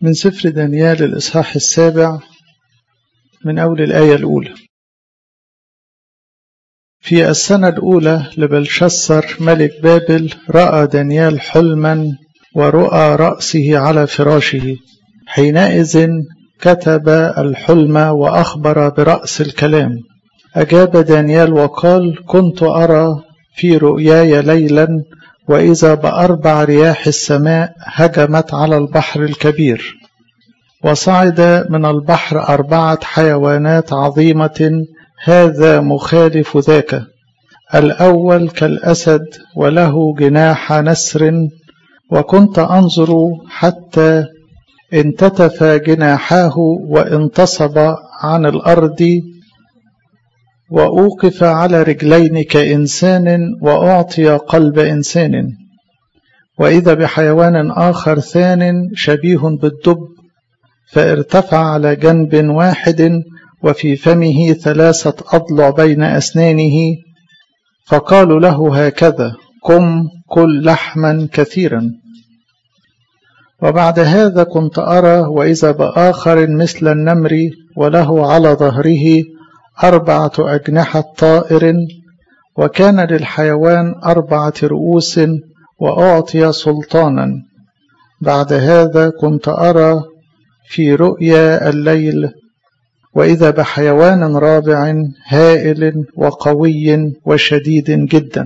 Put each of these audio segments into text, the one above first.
من سفر دانيال الإصحاح السابع من أول الآية الأولى في السنة الأولى لبلشسر ملك بابل رأى دانيال حلما ورؤى رأسه على فراشه حينئذ كتب الحلم وأخبر برأس الكلام أجاب دانيال وقال كنت أرى في رؤياي ليلا وإذا بأربع رياح السماء هجمت على البحر الكبير وصعد من البحر أربعة حيوانات عظيمة هذا مخالف ذاك الأول كالأسد وله جناح نسر وكنت أنظر حتى انتتف جناحاه وانتصب عن الأرض وأوقف على رجلين كإنسان وأعطي قلب إنسان وإذا بحيوان آخر ثان شبيه بالدب فارتفع على جنب واحد وفي فمه ثلاثة أضلع بين أسنانه فقالوا له هكذا قم كل لحما كثيرا وبعد هذا كنت أرى وإذا بآخر مثل النمر وله على ظهره أربعة أجنحة طائر وكان للحيوان أربعة رؤوس وأعطي سلطانا بعد هذا كنت أرى في رؤيا الليل وإذا بحيوان رابع هائل وقوي وشديد جدا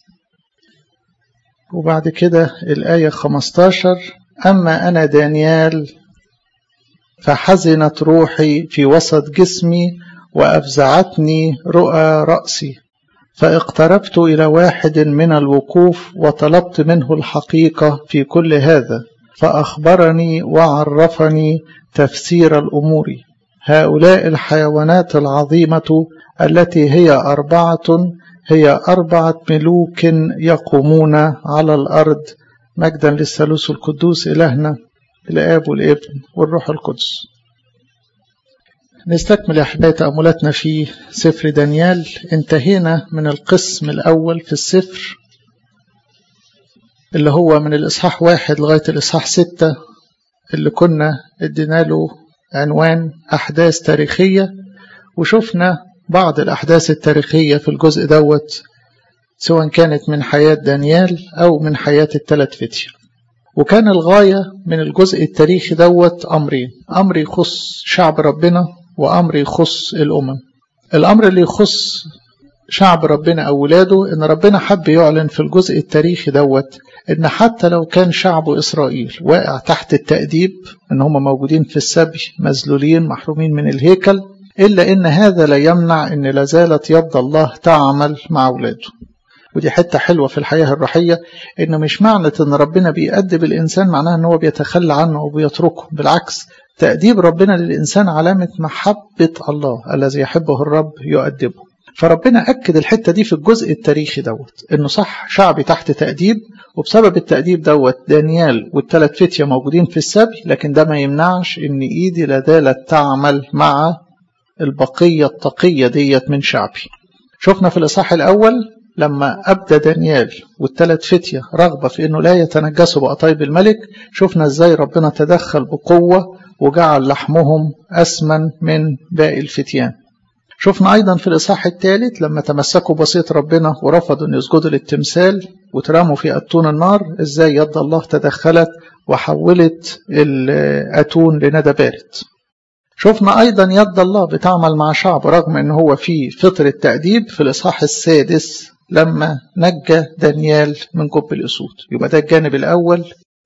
وبعد كده الآية 15 أما أنا دانيال فحزنت روحي في وسط جسمي وأفزعتني رؤى رأسي فاقتربت إلى واحد من الوقوف وطلبت منه الحقيقة في كل هذا فأخبرني وعرفني تفسير الأمور هؤلاء الحيوانات العظيمة التي هي أربعة هي أربعة ملوك يقومون على الأرض مجدا للثالوث القدوس إلهنا الآب والابن والروح القدس نستكمل أحباء تأملاتنا في سفر دانيال انتهينا من القسم الأول في السفر اللي هو من الإصحاح واحد لغاية الإصحاح ستة اللي كنا ادينا له عنوان أحداث تاريخية وشفنا بعض الأحداث التاريخية في الجزء دوت سواء كانت من حياة دانيال أو من حياة الثلاث فتية وكان الغاية من الجزء التاريخي دوت أمرين أمر يخص شعب ربنا وأمر يخص الأمم الأمر اللي يخص شعب ربنا أو ولاده إن ربنا حب يعلن في الجزء التاريخي دوت إن حتى لو كان شعب إسرائيل واقع تحت التأديب إن هم موجودين في السبي مذلولين محرومين من الهيكل إلا إن هذا لا يمنع إن لازالت يد الله تعمل مع ولاده ودي حتة حلوة في الحياة الروحية إن مش معنى إن ربنا بيأدب الإنسان معناها إن هو بيتخلى عنه أو بيتركه بالعكس تأديب ربنا للإنسان علامة محبة الله الذي يحبه الرب يؤدبه فربنا أكد الحتة دي في الجزء التاريخي دوت إنه صح شعبي تحت تأديب وبسبب التأديب دوت دانيال والثلاث فتية موجودين في السبي لكن ده ما يمنعش إن إيدي لا زالت تعمل مع البقية التقية ديت من شعبي شفنا في الإصحاح الأول لما أبدى دانيال والثلاث فتية رغبة في أنه لا يتنجسوا بقطايب الملك شفنا إزاي ربنا تدخل بقوة وجعل لحمهم أسمن من باقي الفتيان شفنا أيضا في الإصحاح الثالث لما تمسكوا بسيط ربنا ورفضوا أن يسجدوا للتمثال وترموا في أتون النار إزاي يد الله تدخلت وحولت الأتون لندى بارد شفنا أيضا يد الله بتعمل مع شعب رغم أنه هو في فطر التأديب في الإصحاح السادس لما نجى دانيال من جب الأسود يبقى ده الجانب الأول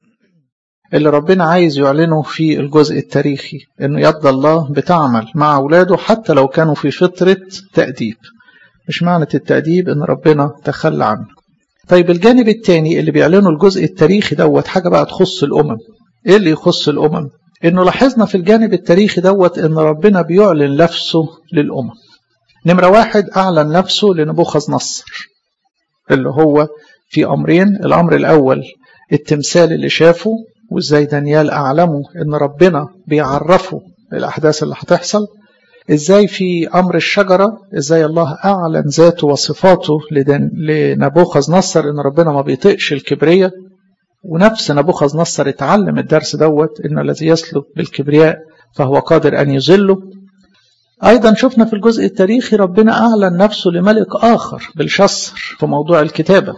اللي ربنا عايز يعلنه في الجزء التاريخي انه يد الله بتعمل مع اولاده حتى لو كانوا في فترة تأديب مش معنى التأديب ان ربنا تخلى عنه طيب الجانب الثاني اللي بيعلنه الجزء التاريخي دوت حاجة بقى تخص الأمم ايه اللي يخص الأمم انه لاحظنا في الجانب التاريخي دوت ان ربنا بيعلن نفسه للأمم نمرة واحد أعلن نفسه لنبوخذ نصر اللي هو في أمرين الأمر الأول التمثال اللي شافه وازاي دانيال أعلمه ان ربنا بيعرفه الأحداث اللي هتحصل ازاي في أمر الشجرة ازاي الله أعلن ذاته وصفاته لنبوخذ نصر ان ربنا ما بيطيقش الكبرية ونفس نبوخذ نصر اتعلم الدرس دوت إن الذي يسلك بالكبرياء فهو قادر أن يذله أيضا شفنا في الجزء التاريخي ربنا أعلن نفسه لملك آخر بالشصر في موضوع الكتابة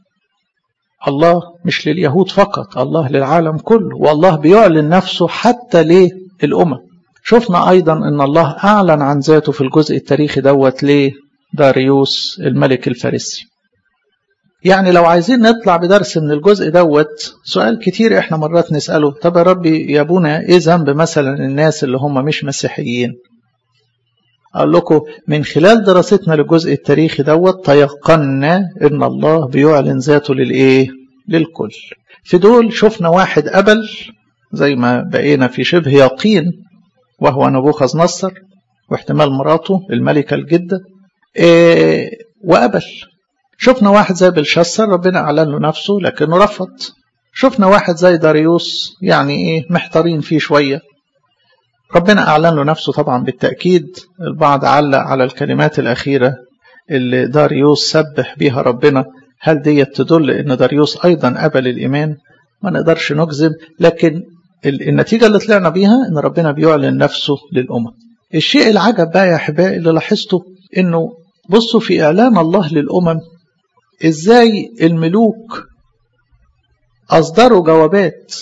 الله مش لليهود فقط الله للعالم كله والله بيعلن نفسه حتى للأمم شفنا أيضا أن الله أعلن عن ذاته في الجزء التاريخي دوت لداريوس الملك الفارسي يعني لو عايزين نطلع بدرس من الجزء دوت سؤال كتير احنا مرات نسأله طب يا ربي يا ابونا ايه ذنب مثلا الناس اللي هم مش مسيحيين أقول لكم من خلال دراستنا للجزء التاريخي دوت تيقنا إن الله بيعلن ذاته للإيه؟ للكل. في دول شفنا واحد قبل زي ما بقينا في شبه يقين وهو نبوخذ نصر واحتمال مراته الملكة الجدة إيه وقبل. شفنا واحد زي بلشسر ربنا أعلن له نفسه لكنه رفض. شفنا واحد زي داريوس يعني إيه محتارين فيه شوية ربنا أعلن له نفسه طبعا بالتأكيد البعض علق على الكلمات الأخيرة اللي داريوس سبح بيها ربنا هل دي تدل أن داريوس أيضا قبل الإيمان ما نقدرش نجزم لكن النتيجة اللي طلعنا بيها أن ربنا بيعلن نفسه للأمم الشيء العجب بقى يا أحبائي اللي لاحظته أنه بصوا في إعلان الله للأمم إزاي الملوك أصدروا جوابات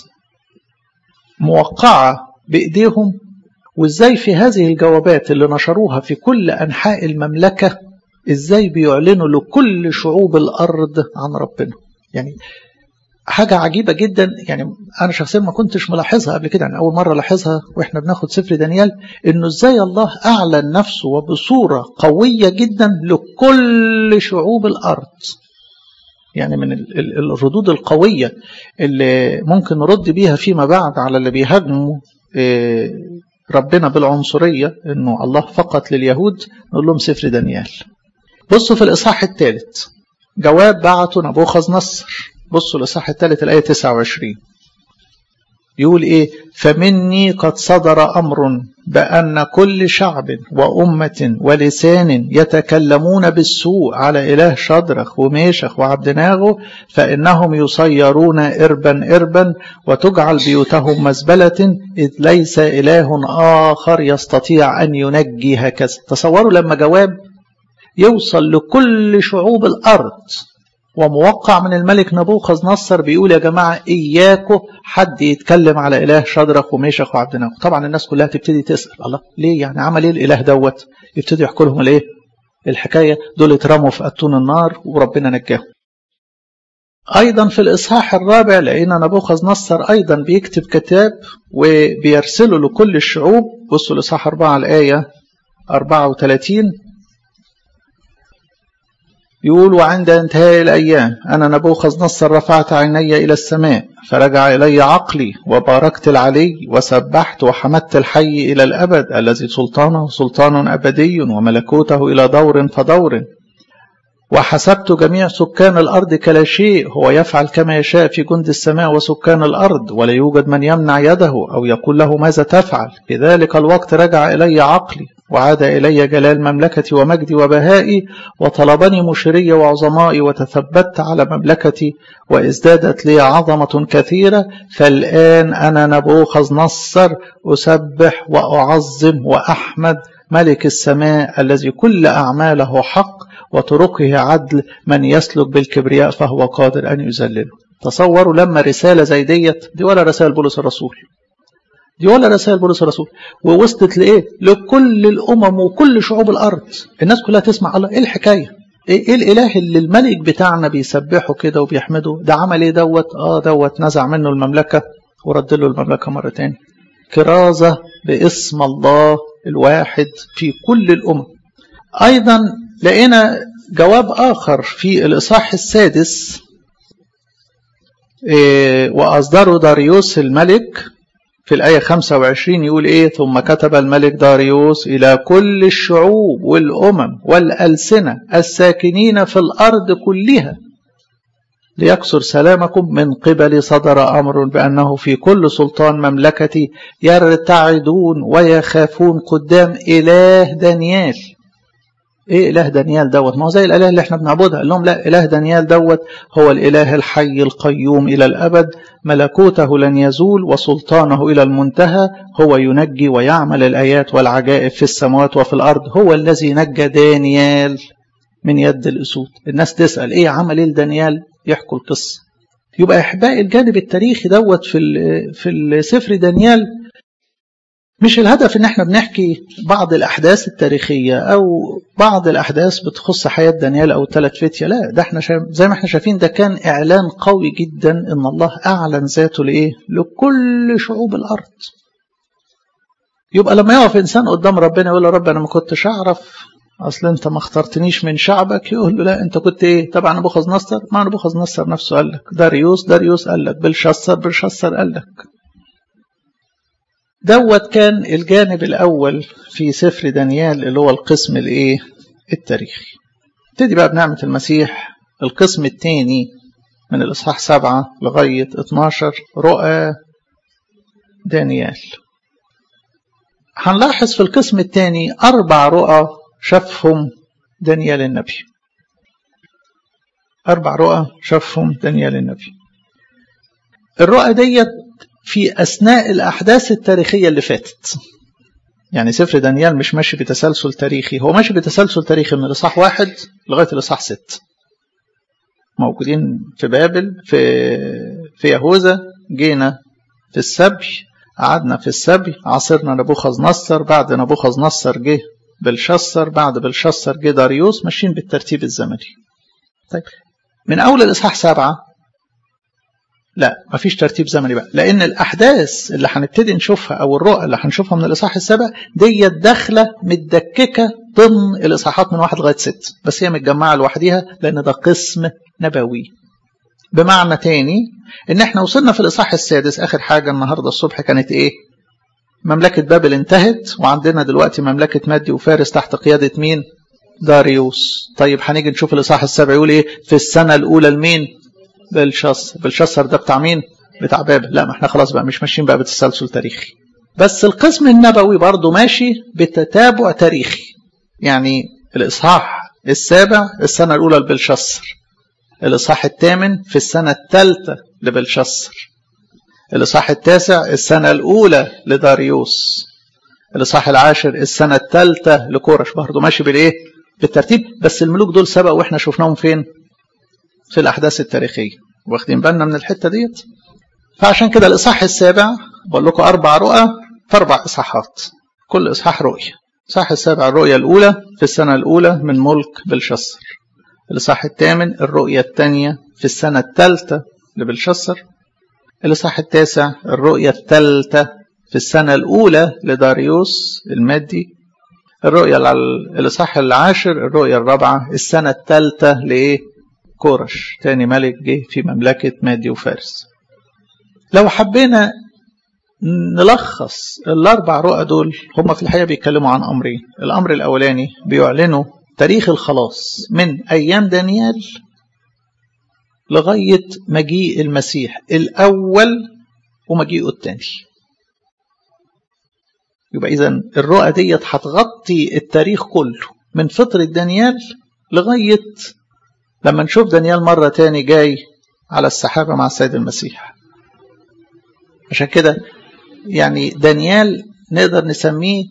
موقعة بإيديهم وازاي في هذه الجوابات اللي نشروها في كل أنحاء المملكة ازاي بيعلنوا لكل شعوب الأرض عن ربنا يعني حاجة عجيبة جدا يعني أنا شخصيا ما كنتش ملاحظها قبل كده يعني أول مرة لاحظها وإحنا بناخد سفر دانيال إنه إزاي الله أعلن نفسه وبصورة قوية جدا لكل شعوب الأرض يعني من الردود القوية اللي ممكن نرد بيها فيما بعد على اللي بيهاجموا ربنا بالعنصرية انه الله فقط لليهود نقول لهم سفر دانيال بصوا في الاصحاح الثالث جواب بعته نبوخذ نصر بصوا الاصحاح الثالث الايه 29 يقول ايه فمني قد صدر امر بان كل شعب وامه ولسان يتكلمون بالسوء على اله شدرخ وميشخ وعبدناغو فانهم يصيرون اربا اربا وتجعل بيوتهم مزبله اذ ليس اله اخر يستطيع ان ينجي هكذا تصوروا لما جواب يوصل لكل شعوب الارض وموقع من الملك نبوخذ نصر بيقول يا جماعة إياكم حد يتكلم على إله شدرخ وميشخ وعبد ناغو طبعا الناس كلها تبتدي تسأل الله ليه يعني عمل إيه الإله دوت يبتدي يحكوا لهم الإيه الحكاية دول اترموا في أتون النار وربنا نجاهم أيضا في الإصحاح الرابع لقينا نبوخذ نصر أيضا بيكتب كتاب وبيرسله لكل الشعوب بصوا الإصحاح 4 الآية 34 يقول وعند انتهاء الأيام أنا نبوخذ نصر رفعت عيني إلى السماء فرجع إلي عقلي وباركت العلي وسبحت وحمدت الحي إلى الأبد الذي سلطانه سلطان أبدي وملكوته إلى دور فدور وحسبت جميع سكان الأرض كلا شيء هو يفعل كما يشاء في جند السماء وسكان الأرض ولا يوجد من يمنع يده أو يقول له ماذا تفعل في ذلك الوقت رجع إلي عقلي وعاد إلي جلال مملكتي ومجدي وبهائي وطلبني مشري وعظمائي وتثبت على مملكتي وازدادت لي عظمة كثيرة فالآن أنا نبوخذ نصر أسبح وأعظم وأحمد ملك السماء الذي كل أعماله حق وطرقه عدل من يسلك بالكبرياء فهو قادر أن يذلله تصوروا لما رسالة زي ديت دي ولا رسائل بولس الرسول دي ولا رسائل بولس الرسول ووصلت لايه لكل الامم وكل شعوب الارض الناس كلها تسمع الله ايه الحكايه ايه, إيه الاله اللي الملك بتاعنا بيسبحه كده وبيحمده ده عمل ايه دوت اه دوت نزع منه المملكه ورد له المملكه مره تاني كرازه باسم الله الواحد في كل الامم ايضا لقينا جواب اخر في الاصحاح السادس إيه واصدره داريوس الملك في الآية 25 يقول إيه ثم كتب الملك داريوس إلى كل الشعوب والأمم والألسنة الساكنين في الأرض كلها ليكسر سلامكم من قبل صدر أمر بأنه في كل سلطان مملكتي يرتعدون ويخافون قدام إله دانيال ايه اله دانيال دوت ما هو زي الاله اللي احنا بنعبدها قال لهم لا اله دانيال دوت هو الاله الحي القيوم الى الابد ملكوته لن يزول وسلطانه الى المنتهى هو ينجي ويعمل الايات والعجائب في السماوات وفي الارض هو الذي نجى دانيال من يد الاسود الناس تسال ايه عمل ايه دانيال يحكوا القصه يبقى احباء الجانب التاريخي دوت في في السفر دانيال مش الهدف ان احنا بنحكي بعض الاحداث التاريخيه او بعض الاحداث بتخص حياه دانيال او الثلاث فتيه لا ده احنا شايف زي ما احنا شايفين ده كان اعلان قوي جدا ان الله اعلن ذاته لايه لكل شعوب الارض يبقى لما يقف انسان قدام ربنا يقول له رب انا ما كنتش اعرف اصل انت ما اخترتنيش من شعبك يقول له لا انت كنت ايه تبع نبوخذ نصر ما نبوخذ نصر نفسه قال لك داريوس داريوس قال لك بلشسر بلشسر قال لك دوت كان الجانب الأول في سفر دانيال اللي هو القسم الإيه؟ التاريخي. نبتدي بقى بنعمة المسيح القسم الثاني من الإصحاح سبعة لغاية 12 رؤى دانيال. هنلاحظ في القسم الثاني أربع رؤى شافهم دانيال النبي. أربع رؤى شافهم دانيال النبي. الرؤى ديت في أثناء الأحداث التاريخية اللي فاتت يعني سفر دانيال مش ماشي بتسلسل تاريخي هو ماشي بتسلسل تاريخي من الإصحاح واحد لغاية الإصحاح ست موجودين في بابل في في يهوذا جينا في السبي قعدنا في السبي عاصرنا نبوخذ نصر بعد نبوخذ نصر جه بلشسر بعد بلشسر جه داريوس ماشيين بالترتيب الزمني طيب من أول الإصحاح سبعة لا مفيش ترتيب زمني بقى لان الاحداث اللي هنبتدي نشوفها او الرؤى اللي هنشوفها من الاصحاح السابع ديت داخله متدككه ضمن الاصحاحات من واحد لغايه ست بس هي متجمعه لوحديها لان ده قسم نبوي بمعنى تاني ان احنا وصلنا في الاصحاح السادس اخر حاجه النهارده الصبح كانت ايه مملكه بابل انتهت وعندنا دلوقتي مملكه مادي وفارس تحت قياده مين داريوس طيب هنيجي نشوف الاصحاح السابع يقول ايه في السنه الاولى لمين بلشسر بلشسر ده بتاع مين بتاع بابل لا ما احنا خلاص بقى مش ماشيين بقى بتسلسل تاريخي بس القسم النبوي برضه ماشي بتتابع تاريخي يعني الإصحاح السابع السنة الأولى لبلشسر الإصحاح الثامن في السنة الثالثة لبلشسر الإصحاح التاسع السنة الأولى لداريوس الإصحاح العاشر السنة الثالثة لكورش برضه ماشي بالإيه؟ بالترتيب بس الملوك دول سبق وإحنا شفناهم فين؟ في الأحداث التاريخية واخدين بالنا من الحتة ديت فعشان كده الإصحاح السابع بقول لكم أربع رؤى في أربع إصحاحات كل إصحاح رؤية الإصحاح السابع الرؤية الأولى في السنة الأولى من ملك بلشسر الإصحاح الثامن الرؤية الثانية في السنة الثالثة لبلشسر الإصحاح التاسع الرؤية الثالثة في السنة الأولى لداريوس المادي الرؤية الإصحاح العاشر الرؤية الرابعة السنة الثالثة لإيه؟ كورش تاني ملك جه في مملكة مادي وفارس لو حبينا نلخص الأربع رؤى دول هم في الحقيقة بيتكلموا عن أمرين الأمر الأولاني بيعلنوا تاريخ الخلاص من أيام دانيال لغاية مجيء المسيح الأول ومجيئه الثاني يبقى إذا الرؤى ديت هتغطي التاريخ كله من فترة دانيال لغاية لما نشوف دانيال مرة تاني جاي على السحابة مع السيد المسيح عشان كده يعني دانيال نقدر نسميه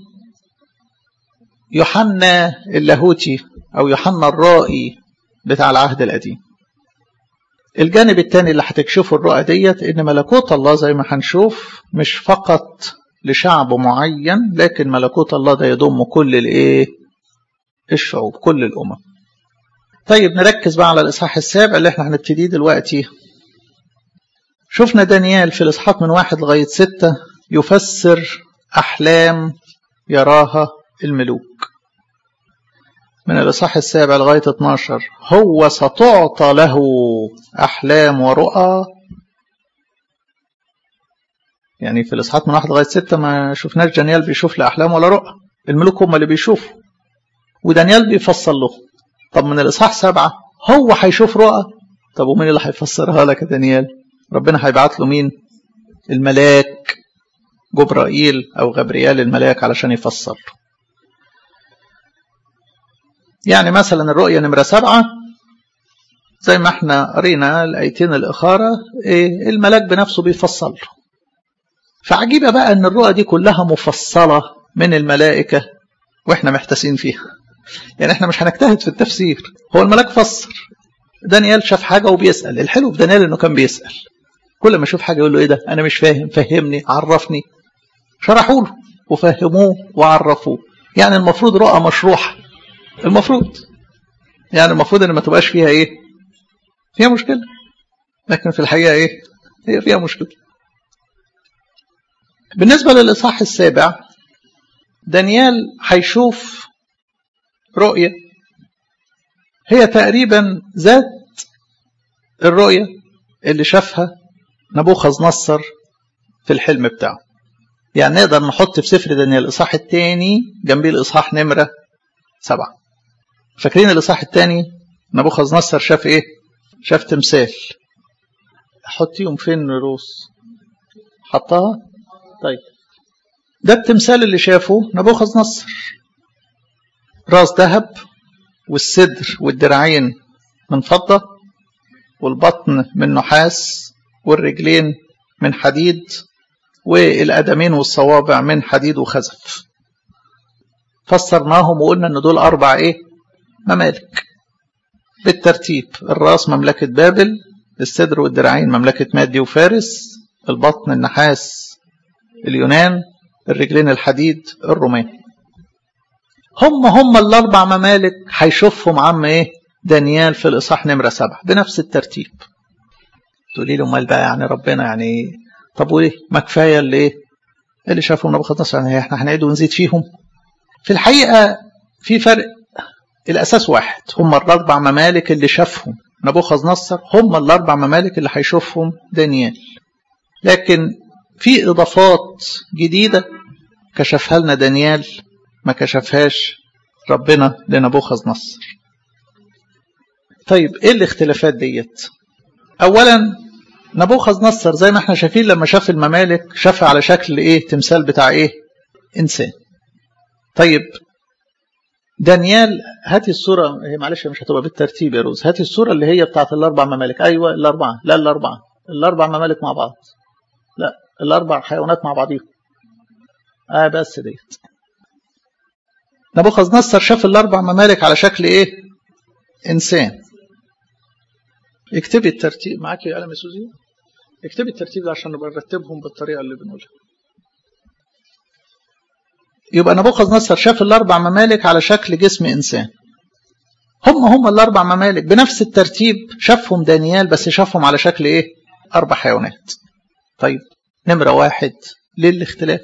يوحنا اللاهوتي أو يوحنا الرائي بتاع العهد القديم الجانب الثاني اللي هتكشفه الرؤى ديت ان ملكوت الله زي ما هنشوف مش فقط لشعب معين لكن ملكوت الله ده يضم كل الايه الشعوب كل الامم طيب نركز بقى على الاصحاح السابع اللي احنا هنبتديه دلوقتي شفنا دانيال في الاصحاح من واحد لغايه ستة يفسر احلام يراها الملوك من الإصحاح السابع لغاية 12 هو ستعطى له أحلام ورؤى يعني في الإصحاح من واحد لغاية ستة ما شفناش دانيال بيشوف لا أحلام ولا رؤى الملوك هم اللي بيشوفوا ودانيال بيفصل له طب من الإصحاح سبعة هو هيشوف رؤى طب ومين اللي هيفسرها لك يا دانيال ربنا هيبعت له مين الملاك جبرائيل أو غبريال الملاك علشان يفسر له يعني مثلا الرؤية نمرة سبعة زي ما احنا قرينا الآيتين الإخارة إيه الملاك بنفسه بيفصل له فعجيبة بقى أن الرؤى دي كلها مفصلة من الملائكة وإحنا محتاسين فيها يعني إحنا مش هنجتهد في التفسير هو الملاك فسر دانيال شاف حاجة وبيسأل الحلو في دانيال إنه كان بيسأل كل ما يشوف حاجة يقول له إيه ده أنا مش فاهم فهمني عرفني شرحوا له وفهموه وعرفوه يعني المفروض رؤى مشروحة المفروض يعني المفروض ان ما تبقاش فيها ايه فيها مشكلة لكن في الحقيقة ايه هي فيها مشكلة بالنسبة للإصحاح السابع دانيال هيشوف رؤية هي تقريبا ذات الرؤية اللي شافها نبوخذ نصر في الحلم بتاعه يعني نقدر نحط في سفر دانيال الإصحاح الثاني جنبيه الإصحاح نمرة سبعة فاكرين الإصحاح الثاني نبوخذ نصر شاف إيه؟ شاف تمثال أحطيهم فين روس؟ حطها؟ طيب ده التمثال اللي شافه نبوخذ نصر راس ذهب والصدر والدراعين من فضة والبطن من نحاس والرجلين من حديد والقدمين والصوابع من حديد وخزف فسرناهم وقلنا ان دول اربع ايه ممالك بالترتيب الراس مملكة بابل الصدر والدراعين مملكة مادي وفارس البطن النحاس اليونان الرجلين الحديد الرومان هم هم الاربع ممالك هيشوفهم عم ايه دانيال في الاصحاح نمرة سبعة بنفس الترتيب تقولي له امال بقى يعني ربنا يعني طب وايه ما كفايه اللي ايه اللي شافهم نبوخذ نصر يعني احنا هنعيد ونزيد فيهم في الحقيقه في فرق الاساس واحد هم الاربع ممالك اللي شافهم نبوخذ نصر هم الاربع ممالك اللي هيشوفهم دانيال لكن في اضافات جديده كشفها لنا دانيال ما كشفهاش ربنا لنبوخذ نصر طيب ايه الاختلافات ديت اولا نبوخذ نصر زي ما احنا شايفين لما شاف الممالك شافها على شكل ايه تمثال بتاع ايه انسان طيب دانيال هاتي الصورة هي معلش مش هتبقى بالترتيب يا روز هاتي الصورة اللي هي بتاعت الأربع ممالك أيوة الأربعة لا الأربعة الأربع ممالك مع بعض لا الأربع حيوانات مع بعضيهم آه بس ديت نبوخذ نصر شاف الأربع ممالك على شكل إيه إنسان اكتبي الترتيب معاك يا قلم يا سوزي اكتبي الترتيب ده عشان نبقى نرتبهم بالطريقة اللي بنقولها يبقى نبوخذ نصر شاف الأربع ممالك على شكل جسم إنسان هم هم الأربع ممالك بنفس الترتيب شافهم دانيال بس شافهم على شكل إيه أربع حيوانات طيب نمرة واحد ليه الاختلاف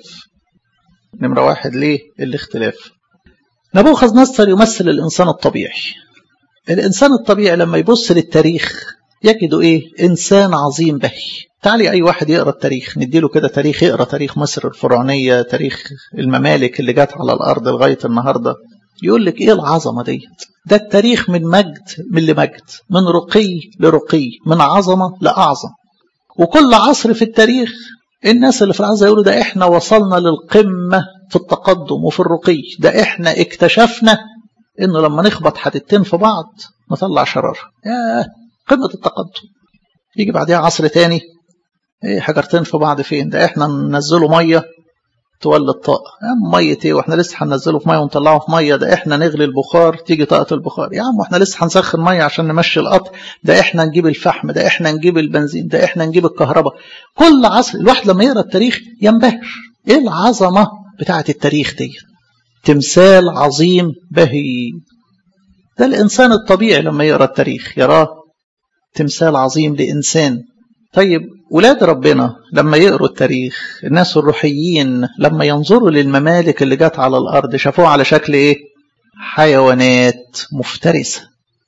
نمرة واحد ليه الاختلاف نبوخذ نصر يمثل الإنسان الطبيعي الإنسان الطبيعي لما يبص للتاريخ يجد إيه إنسان عظيم بهي تعالي أي واحد يقرأ التاريخ نديله كده تاريخ يقرأ تاريخ مصر الفرعونية تاريخ الممالك اللي جت على الأرض لغاية النهاردة يقول لك إيه العظمة ديت ده التاريخ من مجد من لمجد من رقي لرقي من عظمة لأعظم وكل عصر في التاريخ الناس اللي في العصر يقولوا ده احنا وصلنا للقمة في التقدم وفي الرقي ده احنا اكتشفنا انه لما نخبط حدتين في بعض نطلع شرارة ياه قمة التقدم يجي بعدها عصر تاني ايه حجرتين في بعض فين ده احنا ننزله مية تولد طاقة يا عم مية ايه واحنا لسه هننزله في مية ونطلعه في مية ده احنا نغلي البخار تيجي طاقة البخار يا عم واحنا لسه هنسخن مية عشان نمشي القطر ده احنا نجيب الفحم ده احنا نجيب البنزين ده احنا نجيب الكهرباء كل عصر الواحد لما يقرا التاريخ ينبهر ايه العظمة بتاعة التاريخ دي تمثال عظيم بهي ده الإنسان الطبيعي لما يقرأ التاريخ يراه تمثال عظيم لإنسان طيب ولاد ربنا لما يقروا التاريخ الناس الروحيين لما ينظروا للممالك اللي جت على الأرض شافوها على شكل إيه حيوانات مفترسة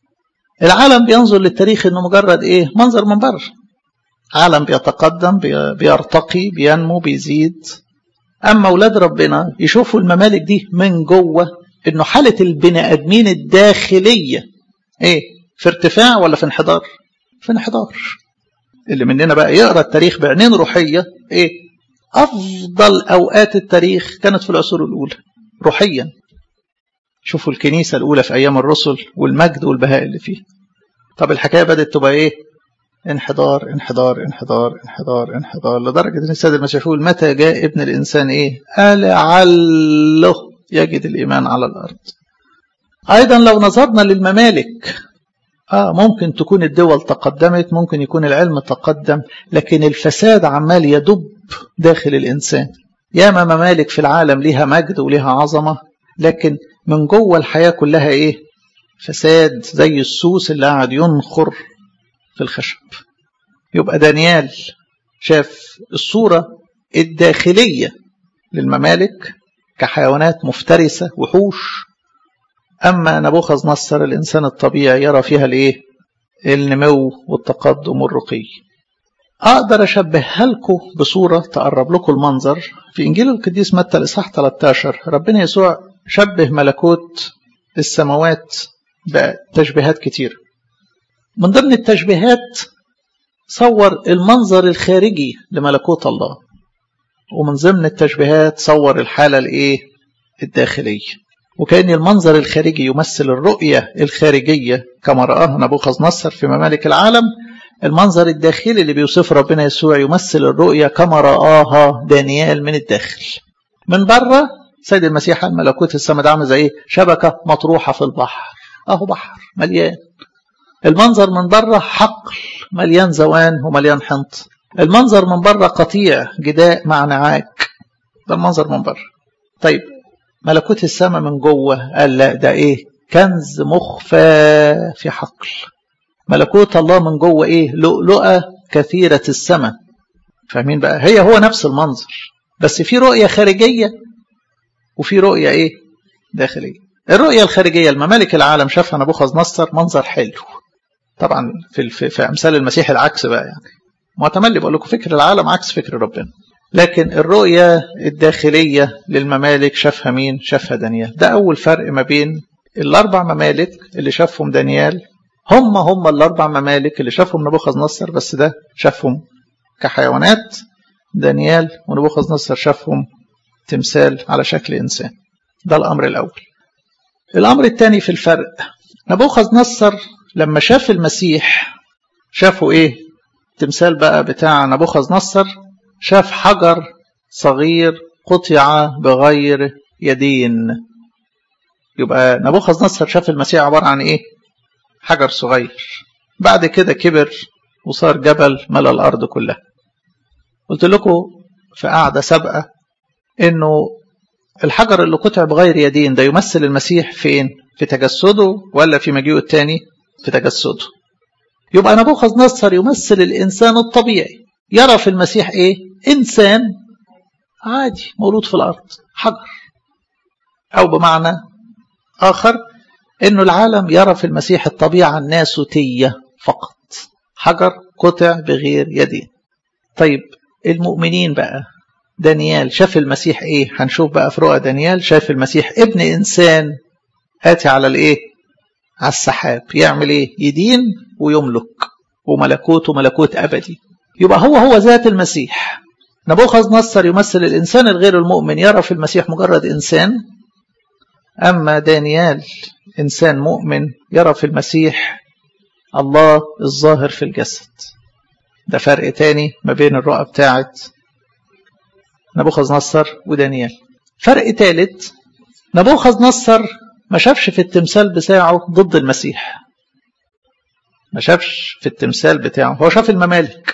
العالم بينظر للتاريخ إنه مجرد إيه منظر من بره عالم بيتقدم بيرتقي بينمو بيزيد أما أولاد ربنا يشوفوا الممالك دي من جوه إنه حالة البني آدمين الداخلية إيه في ارتفاع ولا في انحدار في انحدار اللي مننا بقى يقرأ التاريخ بعينين روحية إيه أفضل أوقات التاريخ كانت في العصور الأولى روحيا شوفوا الكنيسة الأولى في أيام الرسل والمجد والبهاء اللي فيه طب الحكاية بدأت تبقى إيه انحدار انحدار انحدار انحدار انحدار لدرجة أن السيد المسيح يقول متى جاء ابن الإنسان إيه ألعله يجد الإيمان على الأرض أيضا لو نظرنا للممالك آه ممكن تكون الدول تقدمت ممكن يكون العلم تقدم لكن الفساد عمال يدب داخل الإنسان ياما ممالك في العالم ليها مجد وليها عظمة لكن من جوه الحياة كلها إيه فساد زي السوس اللي قاعد ينخر في الخشب يبقى دانيال شاف الصورة الداخلية للممالك كحيوانات مفترسة وحوش أما نبوخذ نصر الإنسان الطبيعي يرى فيها الإيه النمو والتقدم والرقي أقدر أشبهها لكم بصورة تقرب لكم المنظر في إنجيل القديس متى الإصحاح 13 ربنا يسوع شبه ملكوت السماوات بتشبيهات كتير من ضمن التشبيهات صور المنظر الخارجي لملكوت الله ومن ضمن التشبيهات صور الحالة الإيه الداخلية وكأن المنظر الخارجي يمثل الرؤية الخارجية كما رآها نبوخذ نصر في ممالك العالم المنظر الداخلي اللي بيوصف ربنا يسوع يمثل الرؤية كما رآها دانيال من الداخل من بره سيد المسيح الملكوت السماء ده عامل زي ايه شبكة مطروحة في البحر اهو بحر مليان المنظر من بره حقل مليان زوان ومليان حنط المنظر من بره قطيع جداء مع نعاج ده المنظر من بره طيب ملكوت السماء من جوه قال لا ده ايه كنز مخفى في حقل ملكوت الله من جوه ايه لؤلؤه كثيره السماء فاهمين بقى هي هو نفس المنظر بس في رؤيه خارجيه وفي رؤيه ايه داخليه الرؤيه الخارجيه الممالك العالم شافها نبوخذ نصر منظر حلو طبعا في, في, في امثال المسيح العكس بقى يعني معتمد بقول لكم فكر العالم عكس فكر ربنا لكن الرؤية الداخلية للممالك شافها مين؟ شافها دانيال ده أول فرق ما بين الأربع ممالك اللي شافهم دانيال هم هم الأربع ممالك اللي شافهم نبوخذ نصر بس ده شافهم كحيوانات دانيال ونبوخذ نصر شافهم تمثال على شكل إنسان ده الأمر الأول الأمر الثاني في الفرق نبوخذ نصر لما شاف المسيح شافوا إيه تمثال بقى بتاع نبوخذ نصر شاف حجر صغير قطع بغير يدين يبقى نبوخذ نصر شاف المسيح عبارة عن ايه حجر صغير بعد كده كبر وصار جبل ملا الأرض كلها قلت لكم في قاعدة سابقة انه الحجر اللي قطع بغير يدين ده يمثل المسيح فين في تجسده ولا في مجيئه الثاني في تجسده يبقى نبوخذ نصر يمثل الإنسان الطبيعي يرى في المسيح ايه انسان عادي مولود في الارض حجر او بمعنى اخر انه العالم يرى في المسيح الطبيعه الناسوتيه فقط حجر قطع بغير يدين طيب المؤمنين بقى دانيال شاف المسيح ايه هنشوف بقى في رؤى دانيال شاف المسيح ابن انسان اتي على الايه على السحاب يعمل ايه يدين ويملك وملكوته ملكوت ابدي يبقى هو هو ذات المسيح نبوخذ نصر يمثل الإنسان الغير المؤمن يرى في المسيح مجرد إنسان أما دانيال إنسان مؤمن يرى في المسيح الله الظاهر في الجسد ده فرق تاني ما بين الرؤى بتاعت نبوخذ نصر ودانيال فرق تالت نبوخذ نصر ما شافش في التمثال بتاعه ضد المسيح ما شافش في التمثال بتاعه هو شاف الممالك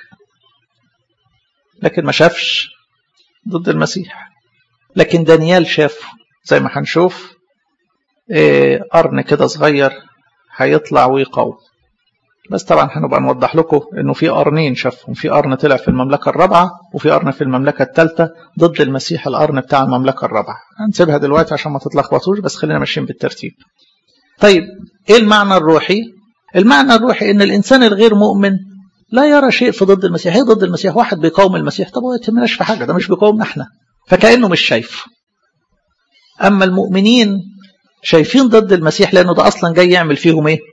لكن ما شافش ضد المسيح لكن دانيال شافه زي ما هنشوف إيه قرن كده صغير هيطلع ويقوم بس طبعا هنبقى نوضح لكم انه في قرنين شافهم في قرن طلع في المملكه الرابعه وفي قرن في المملكه الثالثه ضد المسيح القرن بتاع المملكه الرابعه هنسيبها دلوقتي عشان ما تتلخبطوش بس خلينا ماشيين بالترتيب طيب ايه المعنى الروحي المعنى الروحي ان الانسان الغير مؤمن لا يرى شيء في ضد المسيح هي ضد المسيح واحد بيقاوم المسيح طب هو يتمناش في حاجه ده مش بيقاومنا احنا فكانه مش شايف اما المؤمنين شايفين ضد المسيح لانه ده اصلا جاي يعمل فيهم ايه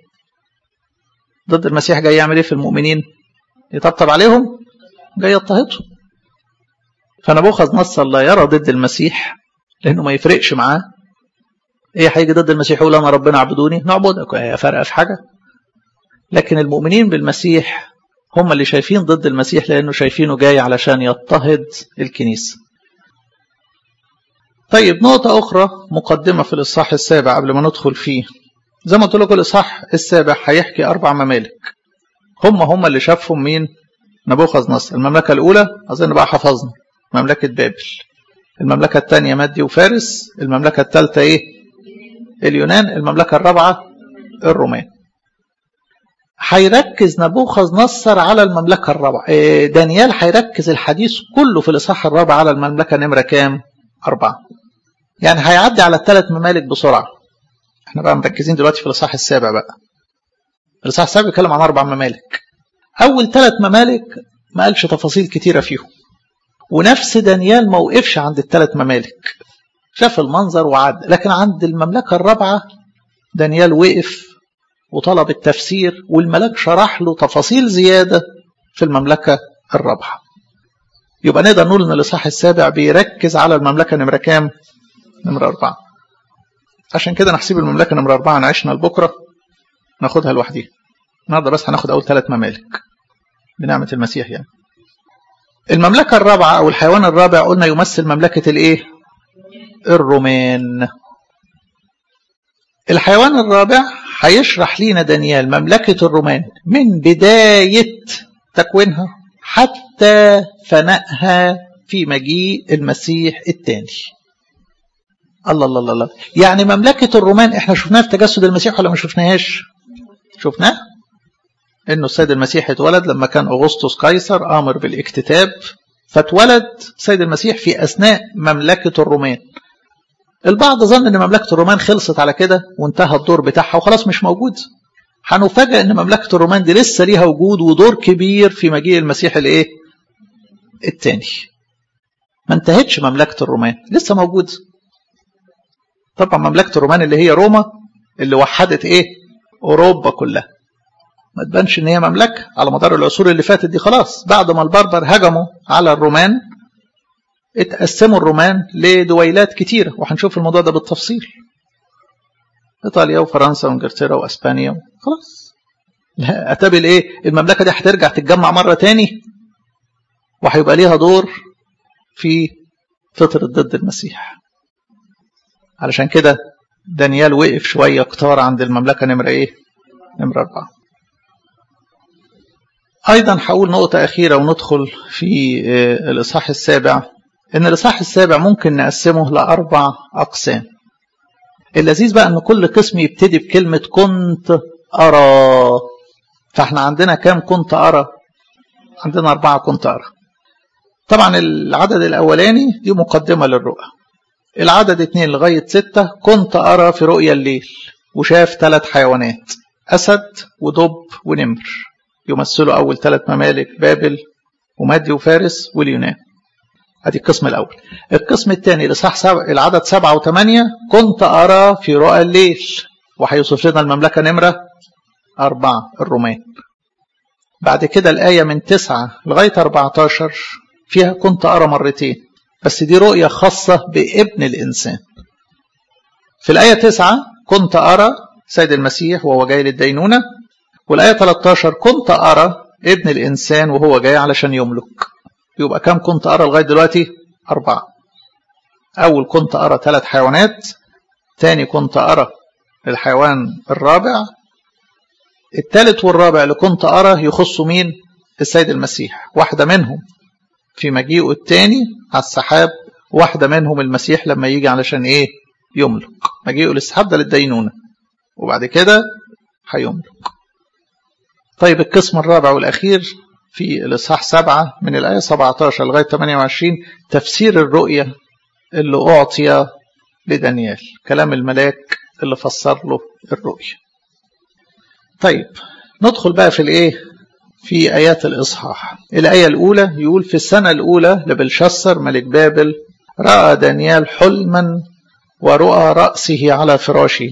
ضد المسيح جاي يعمل ايه في المؤمنين يطبطب عليهم جاي يضطهدهم فنبوخذ نصر لا يرى ضد المسيح لانه ما يفرقش معاه ايه هيجي ضد المسيح يقول انا ربنا اعبدوني نعبدك هي فرق في حاجه لكن المؤمنين بالمسيح هم اللي شايفين ضد المسيح لانه شايفينه جاي علشان يضطهد الكنيسه طيب نقطة أخرى مقدمة في الإصحاح السابع قبل ما ندخل فيه زي ما قلت لكم الإصحاح السابع هيحكي أربع ممالك هم هم اللي شافهم مين؟ نبوخذ نصر المملكة الأولى أظن بقى حفظنا مملكة بابل المملكة الثانية مادي وفارس المملكة الثالثة إيه؟ اليونان المملكة الرابعة الرومان هيركز نبوخذ نصر على المملكة الرابعة دانيال هيركز الحديث كله في الإصحاح الرابع على المملكة نمرة كام؟ أربعة يعني هيعدي على الثلاث ممالك بسرعة احنا بقى مركزين دلوقتي في الإصحاح السابع بقى الإصحاح السابع بيتكلم عن أربع ممالك أول ثلاث ممالك ما قالش تفاصيل كتيرة فيهم ونفس دانيال ما وقفش عند الثلاث ممالك شاف المنظر وعد لكن عند المملكة الرابعة دانيال وقف وطلب التفسير والملاك شرح له تفاصيل زيادة في المملكة الرابعة يبقى نقدر نقول ان الاصحاح السابع بيركز على المملكة نمرة كام؟ نمرة أربعة عشان كده نحسب المملكة نمرة أربعة نعيشنا لبكرة ناخدها لوحديها النهارده بس هناخد أول ثلاث ممالك بنعمة المسيح يعني المملكة الرابعة أو الحيوان الرابع قلنا يمثل مملكة الإيه؟ الرومان الحيوان الرابع هيشرح لينا دانيال مملكة الرومان من بداية تكوينها حتى فنائها في مجيء المسيح الثاني الله الله الله الله يعني مملكة الرومان احنا شفناها في تجسد المسيح ولا ما شفناهاش شفناه انه السيد المسيح اتولد لما كان اغسطس قيصر امر بالاكتتاب فاتولد السيد المسيح في اثناء مملكة الرومان البعض ظن ان مملكة الرومان خلصت على كده وانتهى الدور بتاعها وخلاص مش موجود هنفاجئ ان مملكة الرومان دي لسه ليها وجود ودور كبير في مجيء المسيح الايه الثاني ما انتهتش مملكة الرومان لسه موجود طبعا مملكة الرومان اللي هي روما اللي وحدت ايه اوروبا كلها ما تبانش ان هي مملكة على مدار العصور اللي فاتت دي خلاص بعد ما البربر هجموا على الرومان اتقسموا الرومان لدويلات كتيرة وهنشوف الموضوع ده بالتفصيل ايطاليا وفرنسا وانجلترا واسبانيا خلاص لا اتابل ايه المملكة دي هترجع تتجمع مرة تاني وهيبقى ليها دور في فترة ضد المسيح علشان كده دانيال وقف شوية كتار عند المملكة نمرة ايه نمرة أربعة أيضا هقول نقطة أخيرة وندخل في الإصحاح السابع إن الإصحاح السابع ممكن نقسمه لأربع أقسام اللذيذ بقى إن كل قسم يبتدي بكلمة كنت أرى فإحنا عندنا كام كنت أرى عندنا أربعة كنت أرى طبعا العدد الأولاني دي مقدمة للرؤى العدد اتنين لغاية ستة كنت أرى في رؤيا الليل وشاف ثلاث حيوانات أسد ودب ونمر يمثلوا أول ثلاث ممالك بابل ومادي وفارس واليونان ادي القسم الأول القسم الثاني لصح سبع العدد سبعة وثمانية كنت أرى في رؤى الليل وهيوصف لنا المملكة نمرة أربعة الرومان بعد كده الآية من تسعة لغاية 14 فيها كنت أرى مرتين بس دي رؤية خاصة بابن الإنسان في الآية تسعة كنت أرى سيد المسيح وهو جاي للدينونة والآية 13 كنت أرى ابن الإنسان وهو جاي علشان يملك يبقى كم كنت أرى لغاية دلوقتي أربعة أول كنت أرى ثلاث حيوانات تاني كنت أرى الحيوان الرابع الثالث والرابع اللي كنت أرى يخص مين السيد المسيح واحدة منهم في مجيئه الثاني على السحاب واحدة منهم المسيح لما يجي علشان ايه يملك مجيئه للسحاب ده للدينونة وبعد كده هيملك طيب القسم الرابع والأخير في الإصحاح سبعة من الآية 17 لغاية 28 تفسير الرؤية اللي أعطي لدانيال كلام الملاك اللي فسر له الرؤية طيب ندخل بقى في الإيه في آيات الإصحاح الآية الأولى يقول في السنة الأولى لبلشسر ملك بابل رأى دانيال حلما ورؤى رأسه على فراشه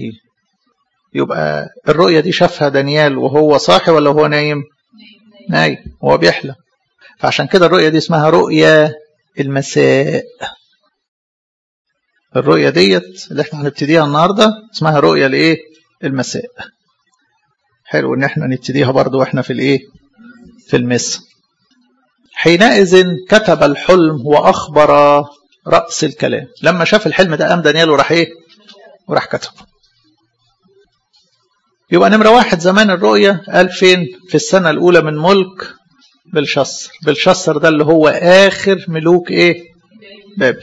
يبقى الرؤية دي شافها دانيال وهو صاحي ولا هو نايم نايم هو بيحلم فعشان كده الرؤية دي اسمها رؤية المساء الرؤية ديت اللي احنا هنبتديها النهاردة اسمها رؤية الايه المساء حلو ان احنا نبتديها برضو واحنا في الايه في المساء حينئذ كتب الحلم واخبر رأس الكلام لما شاف الحلم ده قام دانيال وراح ايه وراح كتبه يبقى نمرة واحد زمان الرؤية قال فين في السنة الأولى من ملك بلشسر بلشسر ده اللي هو آخر ملوك إيه بابل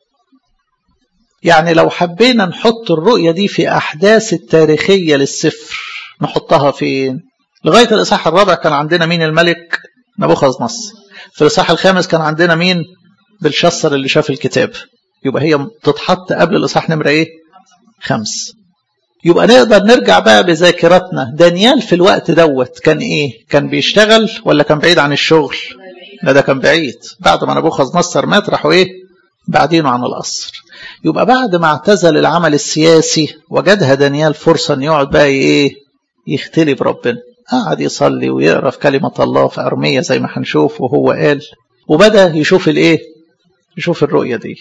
يعني لو حبينا نحط الرؤية دي في أحداث التاريخية للسفر نحطها فين لغاية الإصحاح الرابع كان عندنا مين الملك نبوخذ نصر في الإصحاح الخامس كان عندنا مين بلشسر اللي شاف الكتاب يبقى هي تتحط قبل الإصحاح نمرة إيه خمس يبقى نقدر نرجع بقى بذاكرتنا دانيال في الوقت دوت كان ايه كان بيشتغل ولا كان بعيد عن الشغل لا ده كان بعيد بعد ما نبوخذ نصر مات راحوا ايه بعدينه عن القصر يبقى بعد ما اعتزل العمل السياسي وجدها دانيال فرصة ان يقعد بقى ايه يختلي بربنا قعد يصلي ويقرا في كلمة الله في أرمية زي ما هنشوف وهو قال وبدأ يشوف الايه يشوف الرؤية ديت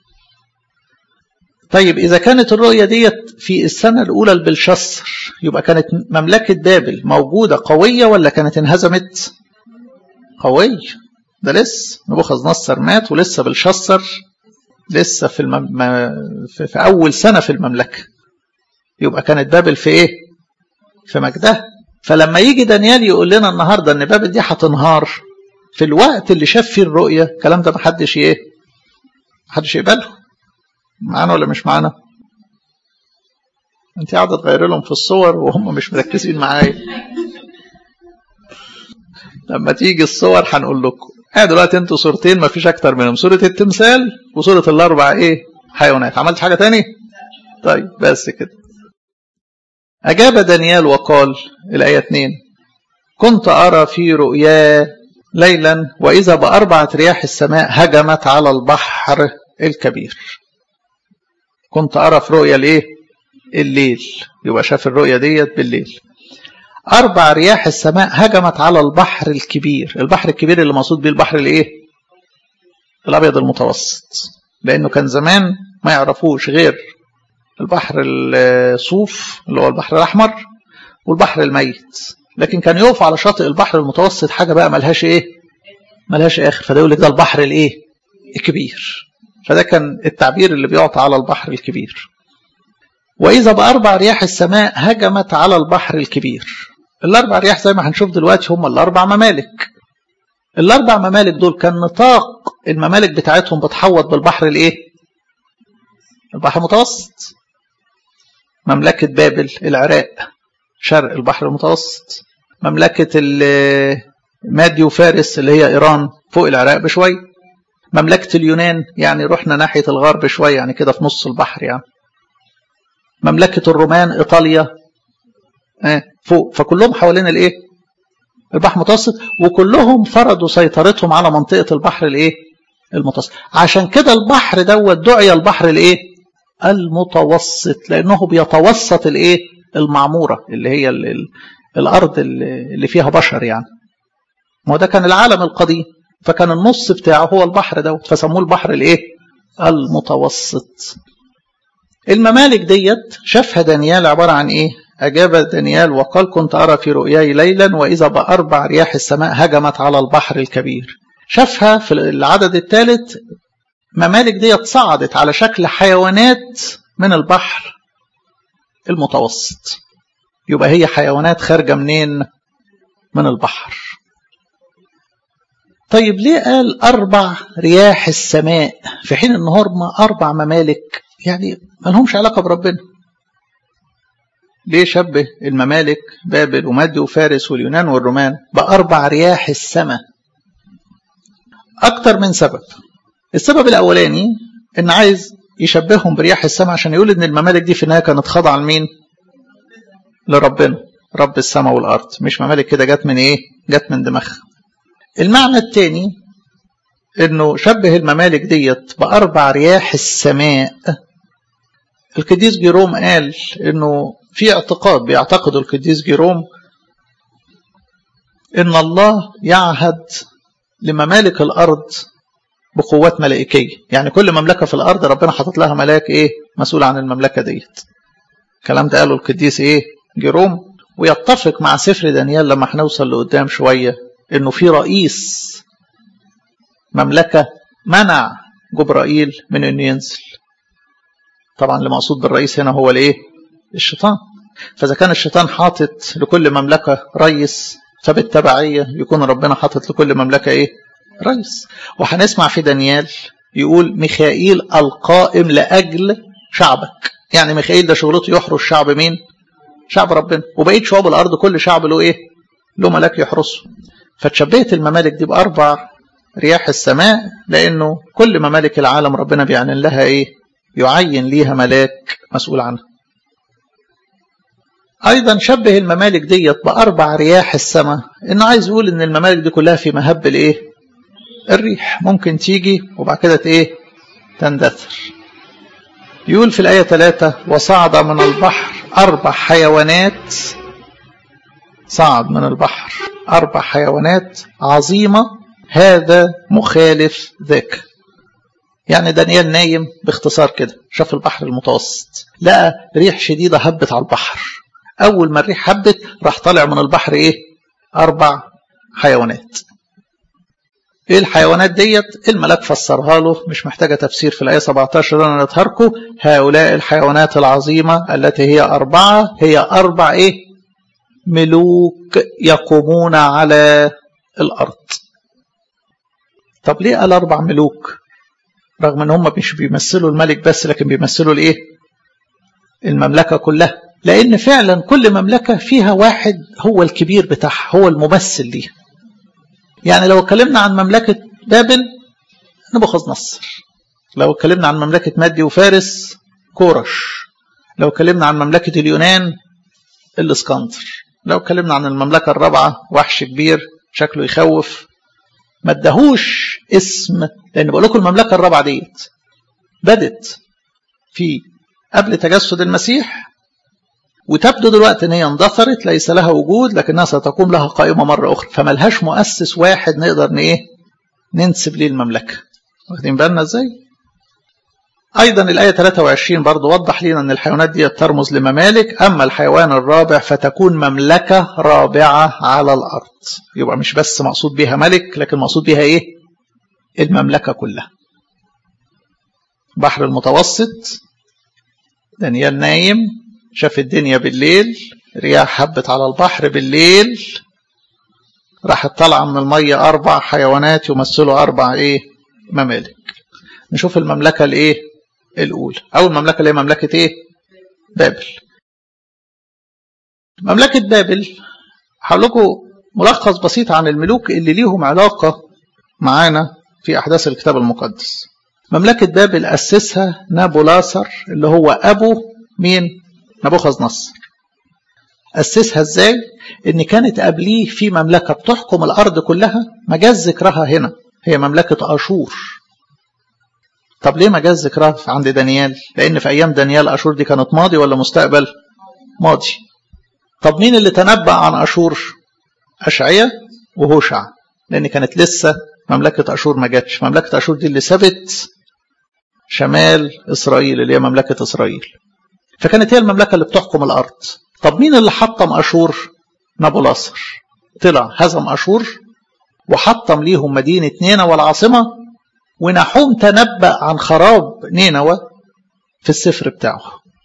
طيب إذا كانت الرؤية ديت في السنة الأولى لبلشسر يبقى كانت مملكة بابل موجودة قوية ولا كانت انهزمت؟ قوية ده لسه نبوخذ نصر مات ولسه بلشسر لسه في, المم... في, في أول سنة في المملكة يبقى كانت بابل في إيه؟ في مجدها فلما يجي دانيال يقول لنا النهارده إن بابل دي هتنهار في الوقت اللي شاف فيه الرؤية الكلام ده محدش إيه؟ محدش يقبله معانا ولا مش معانا انت قاعده تغير لهم في الصور وهم مش مركزين معايا لما تيجي الصور هنقول لكم اه دلوقتي انتوا صورتين ما فيش اكتر منهم صوره التمثال وصوره الاربع ايه حيوانات عملت حاجه تاني طيب بس كده اجاب دانيال وقال الايه 2 كنت ارى في رؤيا ليلا واذا باربعه رياح السماء هجمت على البحر الكبير كنت أرى في رؤيا الإيه؟ الليل يبقى شاف الرؤيا ديت بالليل أربع رياح السماء هجمت على البحر الكبير البحر الكبير اللي مقصود بيه البحر الإيه؟ الأبيض المتوسط لأنه كان زمان ما يعرفوش غير البحر الصوف اللي هو البحر الأحمر والبحر الميت لكن كان يقف على شاطئ البحر المتوسط حاجة بقى ملهاش إيه؟ ملهاش آخر فده يقول لك ده البحر الإيه؟ الكبير فده كان التعبير اللي بيعطى على البحر الكبير وإذا بأربع رياح السماء هجمت على البحر الكبير الأربع رياح زي ما هنشوف دلوقتي هم الأربع ممالك الأربع ممالك دول كان نطاق الممالك بتاعتهم بتحوط بالبحر الإيه؟ البحر المتوسط مملكة بابل العراق شرق البحر المتوسط مملكة مادي وفارس اللي هي إيران فوق العراق بشوية مملكة اليونان يعني رحنا ناحية الغرب شوية يعني كده في نص البحر يعني مملكة الرومان إيطاليا آه فوق فكلهم حوالين الإيه البحر المتوسط وكلهم فرضوا سيطرتهم على منطقة البحر الإيه المتوسط عشان كده البحر دوت دعي البحر الإيه المتوسط لأنه بيتوسط الإيه المعمورة اللي هي ال ال الأرض اللي فيها بشر يعني ما ده كان العالم القديم فكان النص بتاعه هو البحر دوت فسموه البحر الايه المتوسط الممالك ديت شافها دانيال عبارة عن ايه أجاب دانيال وقال كنت أرى في رؤياي ليلا وإذا بأربع رياح السماء هجمت على البحر الكبير شافها في العدد الثالث ممالك ديت صعدت على شكل حيوانات من البحر المتوسط يبقى هي حيوانات خارجة منين من البحر طيب ليه قال أربع رياح السماء في حين إن هم أربع ممالك يعني ما لهمش علاقة بربنا ليه شبه الممالك بابل ومد وفارس واليونان والرومان بأربع رياح السماء أكتر من سبب السبب الأولاني إن عايز يشبههم برياح السماء عشان يقول إن الممالك دي في النهاية كانت خاضعة لمين؟ لربنا رب السماء والأرض مش ممالك كده جت من إيه؟ جت من دماغها المعنى الثاني انه شبه الممالك ديت باربع رياح السماء القديس جيروم قال انه في اعتقاد بيعتقده القديس جيروم ان الله يعهد لممالك الارض بقوات ملائكيه يعني كل مملكه في الارض ربنا حاطط لها ملاك ايه مسؤول عن المملكه ديت الكلام ده قاله القديس ايه جيروم ويتفق مع سفر دانيال لما هنوصل لقدام شويه انه في رئيس مملكه منع جبرائيل من انه ينزل طبعا اللي مقصود بالرئيس هنا هو الايه الشيطان فاذا كان الشيطان حاطط لكل مملكه رئيس فبالتبعيه يكون ربنا حاطط لكل مملكه ايه رئيس وهنسمع في دانيال يقول ميخائيل القائم لاجل شعبك يعني ميخائيل ده شغلته يحرس شعب مين شعب ربنا وبقيه شعوب الارض كل شعب له ايه له ملاك يحرسه فتشبهت الممالك دي باربع رياح السماء لانه كل ممالك العالم ربنا بيعلن لها ايه يعين ليها ملاك مسؤول عنها ايضا شبه الممالك ديت باربع رياح السماء انه عايز يقول ان الممالك دي كلها في مهب الايه الريح ممكن تيجي وبعد كده ايه تندثر يقول في الآية 3 وصعد من البحر أربع حيوانات صعد من البحر أربع حيوانات عظيمة هذا مخالف ذاك يعني دانيال نايم باختصار كده شاف البحر المتوسط لقى ريح شديدة هبت على البحر أول ما الريح هبت راح طالع من البحر إيه أربع حيوانات ايه الحيوانات ديت الملاك فسرها له مش محتاجة تفسير في الآية 17 أنا نتهركه هؤلاء الحيوانات العظيمة التي هي أربعة هي أربع إيه ملوك يقومون على الأرض طب ليه قال أربع ملوك رغم ان هم مش بيمثلوا الملك بس لكن بيمثلوا الايه المملكة كلها لان فعلا كل مملكة فيها واحد هو الكبير بتاعها هو الممثل ليها يعني لو اتكلمنا عن مملكة بابل نبوخذ نصر لو اتكلمنا عن مملكة مادي وفارس كورش لو اتكلمنا عن مملكة اليونان الاسكندر لو اتكلمنا عن المملكة الرابعة وحش كبير شكله يخوف ما ادهوش اسم لان بقول لكم المملكه الرابعه ديت بدت في قبل تجسد المسيح وتبدو دلوقتي ان هي اندثرت ليس لها وجود لكنها ستقوم لها قائمه مره اخرى فملهاش مؤسس واحد نقدر ن ايه ننسب ليه المملكه واخدين بالنا ازاي ايضا الايه 23 برضو وضح لنا ان الحيوانات دي ترمز لممالك اما الحيوان الرابع فتكون مملكه رابعه على الارض يبقى مش بس مقصود بها ملك لكن مقصود بها ايه المملكه كلها بحر المتوسط دانيال نايم شاف الدنيا بالليل رياح هبت على البحر بالليل راحت طالعه من الميه اربع حيوانات يمثلوا اربع ايه ممالك نشوف المملكه الايه الأولى أول مملكة اللي هي مملكة إيه؟ بابل مملكة بابل هقول لكم ملخص بسيط عن الملوك اللي ليهم علاقة معانا في أحداث الكتاب المقدس مملكة بابل أسسها نابولاثر اللي هو أبو مين؟ نبوخذ نصر أسسها إزاي؟ إن كانت قبليه في مملكة بتحكم الأرض كلها مجاز ذكرها هنا هي مملكة أشور طب ليه ما جاز ذكرها عند دانيال لان في ايام دانيال اشور دي كانت ماضي ولا مستقبل ماضي طب مين اللي تنبأ عن اشور اشعيا وهوشع لان كانت لسه مملكه اشور ما جاتش مملكه اشور دي اللي سابت شمال اسرائيل اللي هي مملكه اسرائيل فكانت هي المملكه اللي بتحكم الارض طب مين اللي حطم اشور نبولاصر طلع هزم اشور وحطم ليهم مدينه نينوى والعاصمه ونحوم تنبأ عن خراب نينوى في السفر بتاعه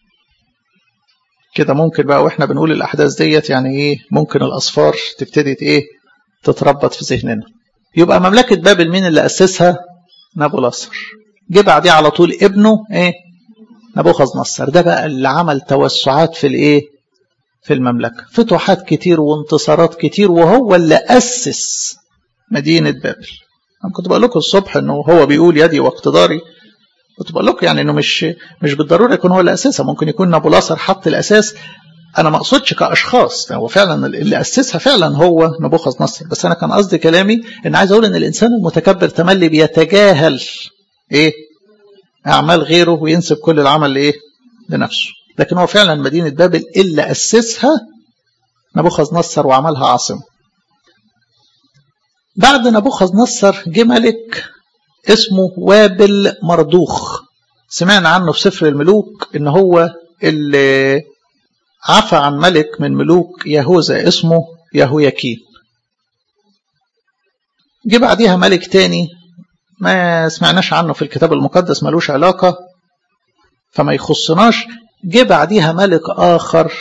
كده ممكن بقى واحنا بنقول الاحداث ديت يعني ايه ممكن الاصفار تبتدي ايه تتربط في ذهننا يبقى مملكه بابل مين اللي اسسها نبولاصر جه بعديه على طول ابنه ايه نبوخذ نصر ده بقى اللي عمل توسعات في الايه في المملكه فتوحات كتير وانتصارات كتير وهو اللي اسس مدينه بابل انا كنت بقول لكم الصبح انه هو بيقول يدي واقتداري كنت بقول لكم يعني انه مش مش بالضروره يكون هو اللي اسسها ممكن يكون نابولاصر حط الاساس انا ما اقصدش كاشخاص هو فعلا اللي اسسها فعلا هو نبوخذ نصر بس انا كان قصدي كلامي ان عايز اقول ان الانسان المتكبر تملي بيتجاهل ايه اعمال غيره وينسب كل العمل لايه لنفسه لكن هو فعلا مدينه بابل اللي اسسها نبوخذ نصر وعملها عاصمه بعد نبوخذ نصر جه ملك اسمه وابل مردوخ سمعنا عنه في سفر الملوك ان هو اللي عفى عن ملك من ملوك يهوذا اسمه يهوياكين جه بعديها ملك تاني ما سمعناش عنه في الكتاب المقدس ملوش علاقة فما يخصناش جه بعديها ملك آخر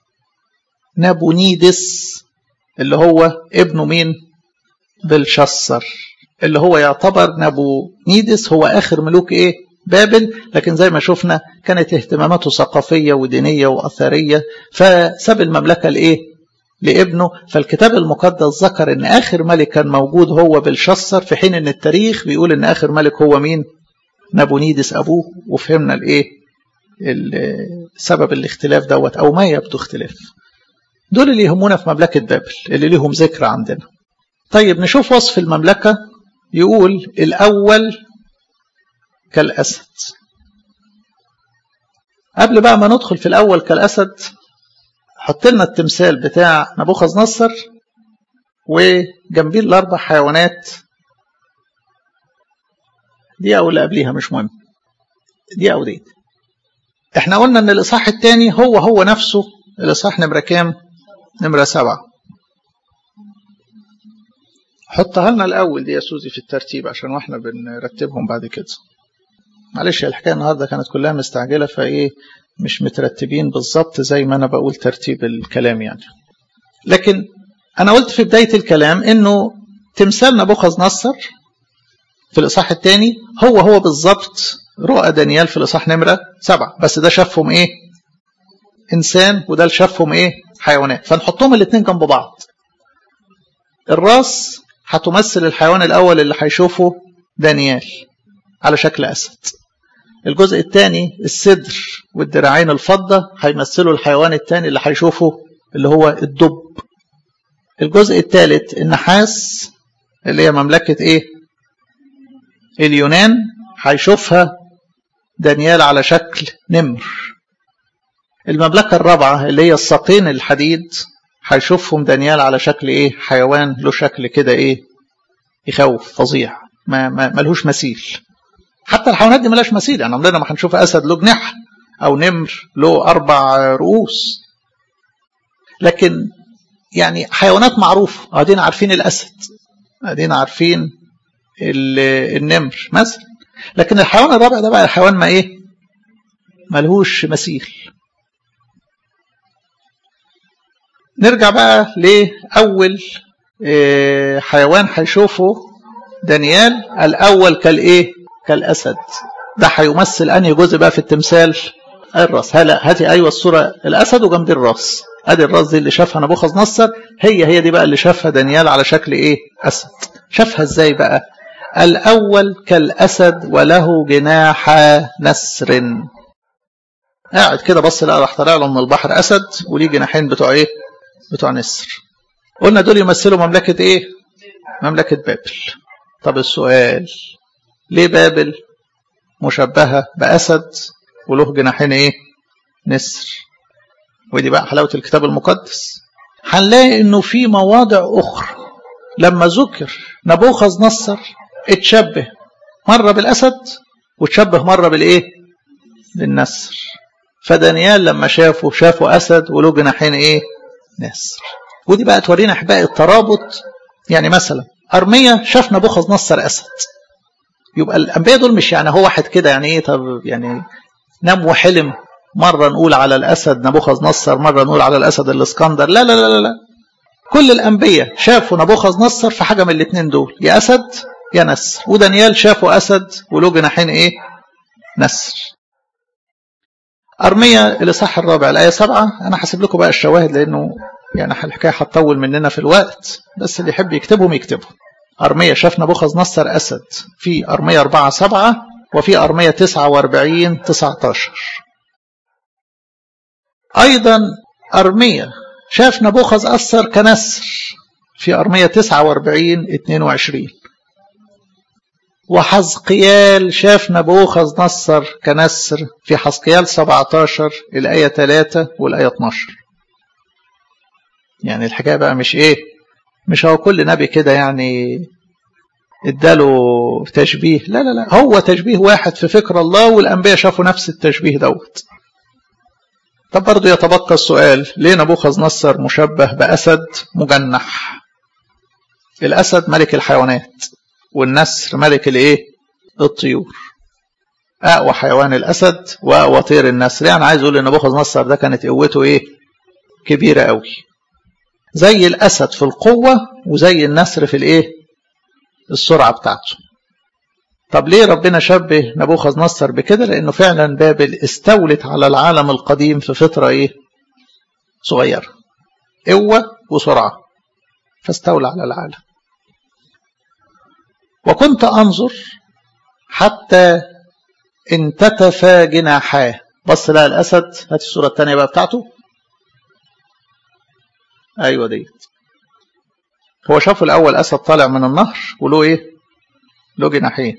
نابونيدس اللي هو ابنه مين بلشسر اللي هو يعتبر نابونيدس هو آخر ملوك إيه بابل لكن زي ما شفنا كانت اهتماماته ثقافية ودينية وأثرية فساب المملكة لإيه لابنه فالكتاب المقدس ذكر ان اخر ملك كان موجود هو بلشسر في حين ان التاريخ بيقول ان اخر ملك هو مين نابونيدس ابوه وفهمنا الايه سبب الاختلاف دوت او ما يبدو اختلاف دول اللي يهمونا في مملكة بابل اللي ليهم ذكر عندنا طيب نشوف وصف المملكة يقول الأول كالأسد قبل بقى ما ندخل في الأول كالأسد حط لنا التمثال بتاع نبوخذ نصر وجنبيه الأربع حيوانات دي أو اللي قبليها مش مهم دي أو دي احنا قلنا ان الإصحاح الثاني هو هو نفسه الإصحاح نمرة كام؟ نمرة سبعة حطها لنا الأول دي يا سوزي في الترتيب عشان واحنا بنرتبهم بعد كده معلش الحكاية النهاردة كانت كلها مستعجلة فإيه مش مترتبين بالظبط زي ما أنا بقول ترتيب الكلام يعني لكن أنا قلت في بداية الكلام إنه تمثال نبوخذ نصر في الإصحاح الثاني هو هو بالظبط رؤى دانيال في الإصحاح نمرة سبعة بس ده شافهم إيه إنسان وده اللي شافهم إيه حيوانات فنحطهم الاثنين جنب بعض الراس هتمثل الحيوان الأول اللي هيشوفه دانيال على شكل أسد الجزء الثاني الصدر والدراعين الفضة هيمثلوا الحيوان الثاني اللي هيشوفه اللي هو الدب الجزء الثالث النحاس اللي هي مملكة ايه اليونان هيشوفها دانيال على شكل نمر المملكة الرابعة اللي هي الساقين الحديد هيشوفهم دانيال على شكل ايه حيوان له شكل كده ايه يخوف فظيع ما, ما ملهوش مثيل حتى الحيوانات دي ملاش مثيل يعني عمرنا ما هنشوف اسد له جناح او نمر له اربع رؤوس لكن يعني حيوانات معروفه قاعدين عارفين الاسد قاعدين عارفين النمر مثلا لكن الحيوان الرابع ده بقى الحيوان ما ايه ملهوش مثيل نرجع بقى لأول حيوان هيشوفه دانيال الأول كالإيه كالأسد ده هيمثل أنهي جزء بقى في التمثال الراس هلا هاتي أيوة الصورة الأسد وجنب الراس أدي الراس دي اللي شافها نبوخذ نصر هي هي دي بقى اللي شافها دانيال على شكل إيه أسد شافها إزاي بقى الأول كالأسد وله جناح نسر قاعد كده بص لقى راح طالع له من البحر أسد وليه جناحين بتوع إيه بتوع نسر قلنا دول يمثلوا مملكة ايه مملكة بابل طب السؤال ليه بابل مشبهة بأسد وله جناحين ايه نسر ودي بقى حلاوة الكتاب المقدس هنلاقي انه في مواضع اخرى لما ذكر نبوخذ نصر اتشبه مرة بالأسد وتشبه مرة بالايه بالنسر فدانيال لما شافه شافه أسد وله جناحين ايه نسر ودي بقى تورينا احبائي الترابط يعني مثلا ارميا شاف نبوخذ نصر اسد يبقى الانبياء دول مش يعني هو واحد كده يعني ايه طب يعني نام وحلم مره نقول على الاسد نبوخذ نصر مره نقول على الاسد الاسكندر لا لا لا لا, لا. كل الانبياء شافوا نبوخذ نصر في حاجه من الاثنين دول يا اسد يا نسر ودانيال شافوا اسد وله جناحين ايه نسر أرمية الإصحاح الرابع الآية سبعة أنا هسيب لكم بقى الشواهد لأنه يعني الحكاية هتطول مننا في الوقت بس اللي يحب يكتبهم يكتبهم أرمية شاف نبوخذ نصر أسد في أرمية أربعة سبعة وفي أرمية تسعة وأربعين تسعة عشر أيضا أرمية شاف نبوخذ أثر كنسر في أرمية تسعة وأربعين اتنين وعشرين وحزقيال شاف نبوخذ نصر كنسر في حزقيال 17 الآية 3 والآية 12 يعني الحكاية بقى مش إيه مش هو كل نبي كده يعني اداله تشبيه لا لا لا هو تشبيه واحد في فكر الله والأنبياء شافوا نفس التشبيه دوت طب برضه يتبقى السؤال ليه نبوخذ نصر مشبه بأسد مجنح الأسد ملك الحيوانات والنسر ملك الايه الطيور أقوى حيوان الأسد وأقوى طير النسر يعني عايز أقول إن نبوخذ نصر ده كانت قوته إيه كبيرة قوي زي الأسد في القوة وزي النسر في الإيه السرعة بتاعته طب ليه ربنا شبه نبوخذ نصر بكده لأنه فعلا بابل استولت على العالم القديم في فترة إيه صغيرة قوة وسرعة فاستولى على العالم وكنت أنظر حتى انتتف جناحاه بص لها الأسد هات الصورة الثانية بقى بتاعته أيوة ديت هو شافه الأول أسد طالع من النهر وله إيه له جناحين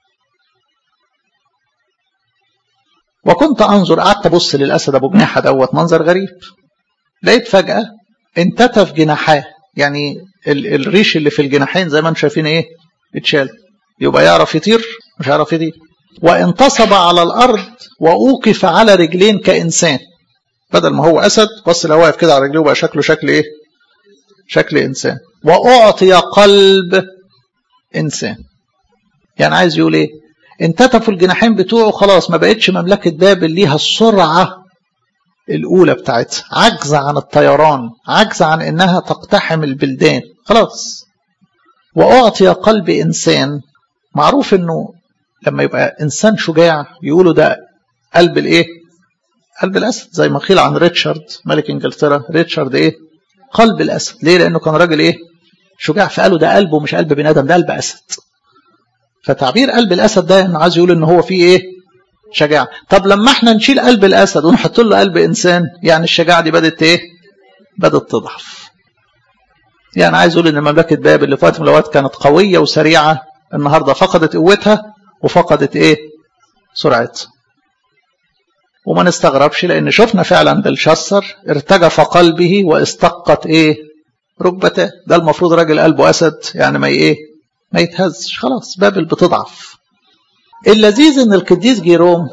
وكنت أنظر قعدت أبص للأسد أبو جناحة دوت منظر غريب لقيت فجأة انتتف جناحاه يعني الريش اللي في الجناحين زي ما انتم شايفين ايه اتشال يبقى يعرف يطير مش هيعرف يطير وانتصب على الارض واوقف على رجلين كانسان بدل ما هو اسد بص لو واقف كده على رجليه بقى شكله شكل ايه شكل انسان واعطي قلب انسان يعني عايز يقول ايه انتتفوا الجناحين بتوعه خلاص ما بقتش مملكه بابل ليها السرعه الأولى بتاعتها عجز عن الطيران عجز عن إنها تقتحم البلدان خلاص وأعطي قلب إنسان معروف إنه لما يبقى إنسان شجاع يقولوا ده قلب الإيه قلب الأسد زي ما قيل عن ريتشارد ملك إنجلترا ريتشارد إيه قلب الأسد ليه لأنه كان راجل إيه شجاع فقالوا ده قلبه مش قلب بني آدم ده قلب أسد فتعبير قلب الأسد ده إنه عايز يقول إن هو فيه إيه شجاعة طب لما احنا نشيل قلب الأسد ونحط له قلب إنسان يعني الشجاعة دي بدأت إيه بدأت تضعف يعني عايز أقول إن مملكة بابل اللي في وقت من الأوقات كانت قوية وسريعة النهاردة فقدت قوتها وفقدت إيه سرعتها وما نستغربش لأن شفنا فعلا بالشسر ارتجف قلبه واستقت إيه ركبته ده المفروض راجل قلبه أسد يعني ما إيه ما يتهزش خلاص بابل بتضعف اللذيذ ان القديس جيروم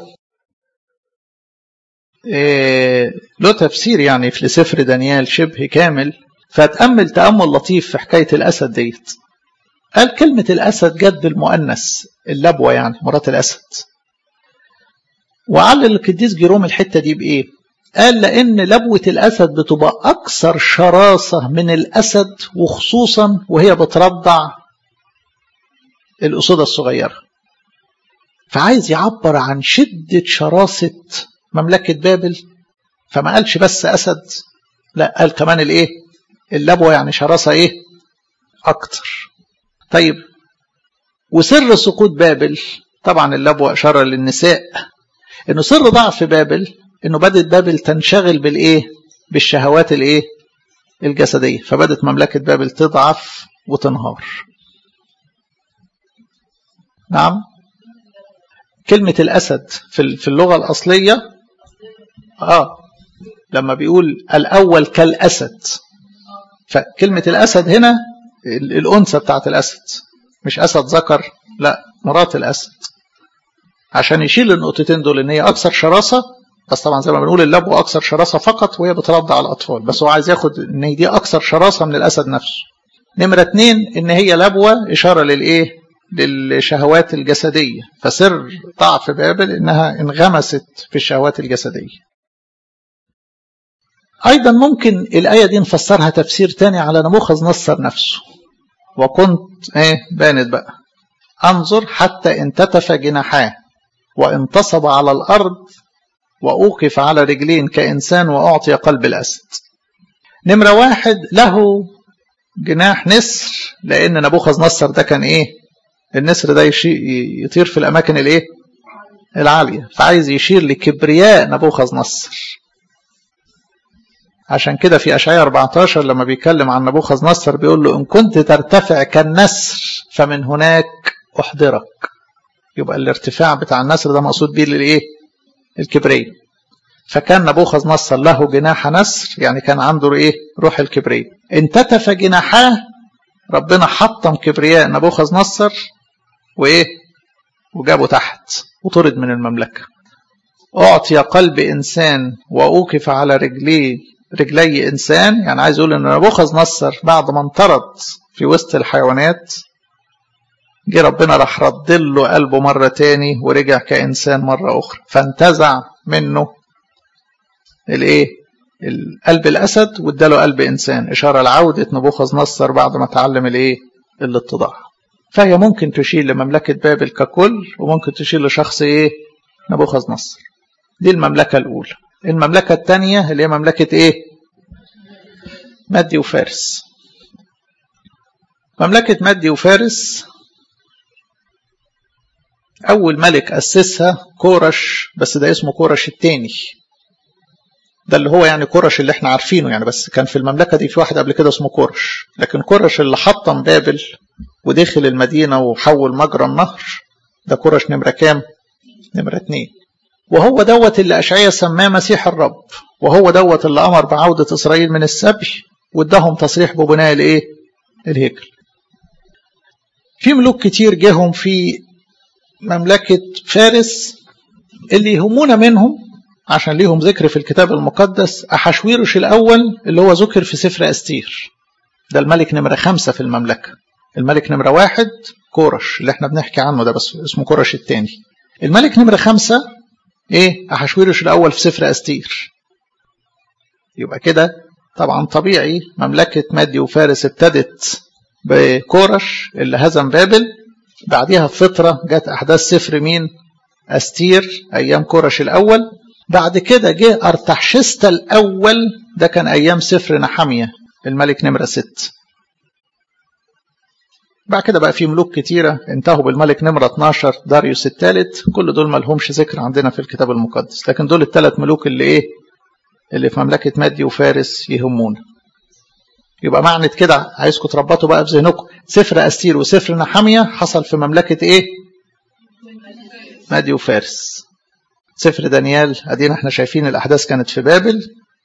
إيه له تفسير يعني في سفر دانيال شبه كامل فتأمل تأمل لطيف في حكاية الأسد ديت قال كلمة الأسد جد بالمؤنث اللبوة يعني مرات الأسد وعلل القديس جيروم الحتة دي بإيه قال لأن لبوة الأسد بتبقى أكثر شراسة من الأسد وخصوصا وهي بترضع الأسودة الصغيرة فعايز يعبر عن شدة شراسة مملكة بابل فما قالش بس أسد لا قال كمان الإيه اللبوة يعني شراسة إيه أكتر طيب وسر سقوط بابل طبعا اللبوة إشارة للنساء إنه سر ضعف بابل إنه بدت بابل تنشغل بالإيه بالشهوات الإيه الجسدية فبدت مملكة بابل تضعف وتنهار نعم كلمة الأسد في اللغة الأصلية آه لما بيقول الأول كالأسد فكلمة الأسد هنا الأنثى بتاعت الأسد مش أسد ذكر لا مرات الأسد عشان يشيل النقطتين دول إن هي أكثر شراسة بس طبعا زي ما بنقول اللبوة أكثر شراسة فقط وهي بترضع الأطفال بس هو عايز ياخد إن دي أكثر شراسة من الأسد نفسه نمرة اتنين إن هي لبوة إشارة للإيه للشهوات الجسدية فسر ضعف بابل إنها انغمست في الشهوات الجسدية أيضا ممكن الآية دي نفسرها تفسير تاني على نبوخذ نصر نفسه وكنت ايه بانت بقى انظر حتى انتتف جناحاه وانتصب على الأرض وأوقف على رجلين كإنسان وأعطي قلب الأسد نمرة واحد له جناح نسر لأن نبوخذ نصر ده كان إيه النسر ده يطير في الأماكن الإيه العالية فعايز يشير لكبرياء نبوخذ نصر عشان كده في أشعياء 14 لما بيتكلم عن نبوخذ نصر بيقول له إن كنت ترتفع كالنسر فمن هناك أحضرك يبقى الارتفاع بتاع النسر ده مقصود بيه للإيه الكبرية فكان نبوخذ نصر له جناح نسر يعني كان عنده إيه روح الكبرية انتتف جناحاه ربنا حطم كبرياء نبوخذ نصر وايه وجابه تحت وطرد من المملكه اعطي قلب انسان واوقف على رجليه رجلي انسان يعني عايز يقول ان نبوخذ نصر بعد ما انطرد في وسط الحيوانات جه ربنا راح رد له قلبه مرة تاني ورجع كإنسان مرة أخرى فانتزع منه الإيه؟ القلب الأسد واداله قلب إنسان إشارة لعودة نبوخذ نصر بعد ما تعلم الإيه؟ الاتضاع فهي ممكن تشير لمملكة بابل ككل وممكن تشير لشخص إيه؟ نبوخذ نصر دي المملكة الأولى المملكة الثانية اللي هي مملكة إيه؟ مادي وفارس مملكة مادي وفارس أول ملك أسسها كورش بس ده اسمه كورش الثاني ده اللي هو يعني كورش اللي احنا عارفينه يعني بس كان في المملكة دي في واحد قبل كده اسمه كورش لكن كورش اللي حطم بابل ودخل المدينة وحول مجرى النهر ده كورش نمرة كام؟ نمرة اتنين وهو دوت اللي أشعية سماه مسيح الرب وهو دوت اللي أمر بعودة إسرائيل من السبي واداهم تصريح ببناء الإيه؟ الهيكل في ملوك كتير جهم في مملكة فارس اللي يهمونا منهم عشان ليهم ذكر في الكتاب المقدس أحشويرش الأول اللي هو ذكر في سفر أستير ده الملك نمرة خمسة في المملكة الملك نمرة واحد كورش اللي احنا بنحكي عنه ده بس اسمه كورش الثاني الملك نمرة خمسة ايه أحشويرش الأول في سفر أستير يبقى كده طبعا طبيعي مملكة مادي وفارس ابتدت بكورش اللي هزم بابل بعدها بفترة جت أحداث سفر مين أستير أيام كورش الأول بعد كده جه أرتحشستا الأول ده كان أيام سفر نحمية الملك نمرة ست بعد كده بقى في ملوك كتيرة انتهوا بالملك نمرة 12 داريوس الثالث كل دول ما لهمش ذكر عندنا في الكتاب المقدس لكن دول الثلاث ملوك اللي ايه اللي في مملكة مادي وفارس يهمونا يبقى معنى كده عايزكم تربطوا بقى في ذهنكم سفر أستير وسفر نحمية حصل في مملكة ايه مادي وفارس سفر دانيال ادينا احنا شايفين الاحداث كانت في بابل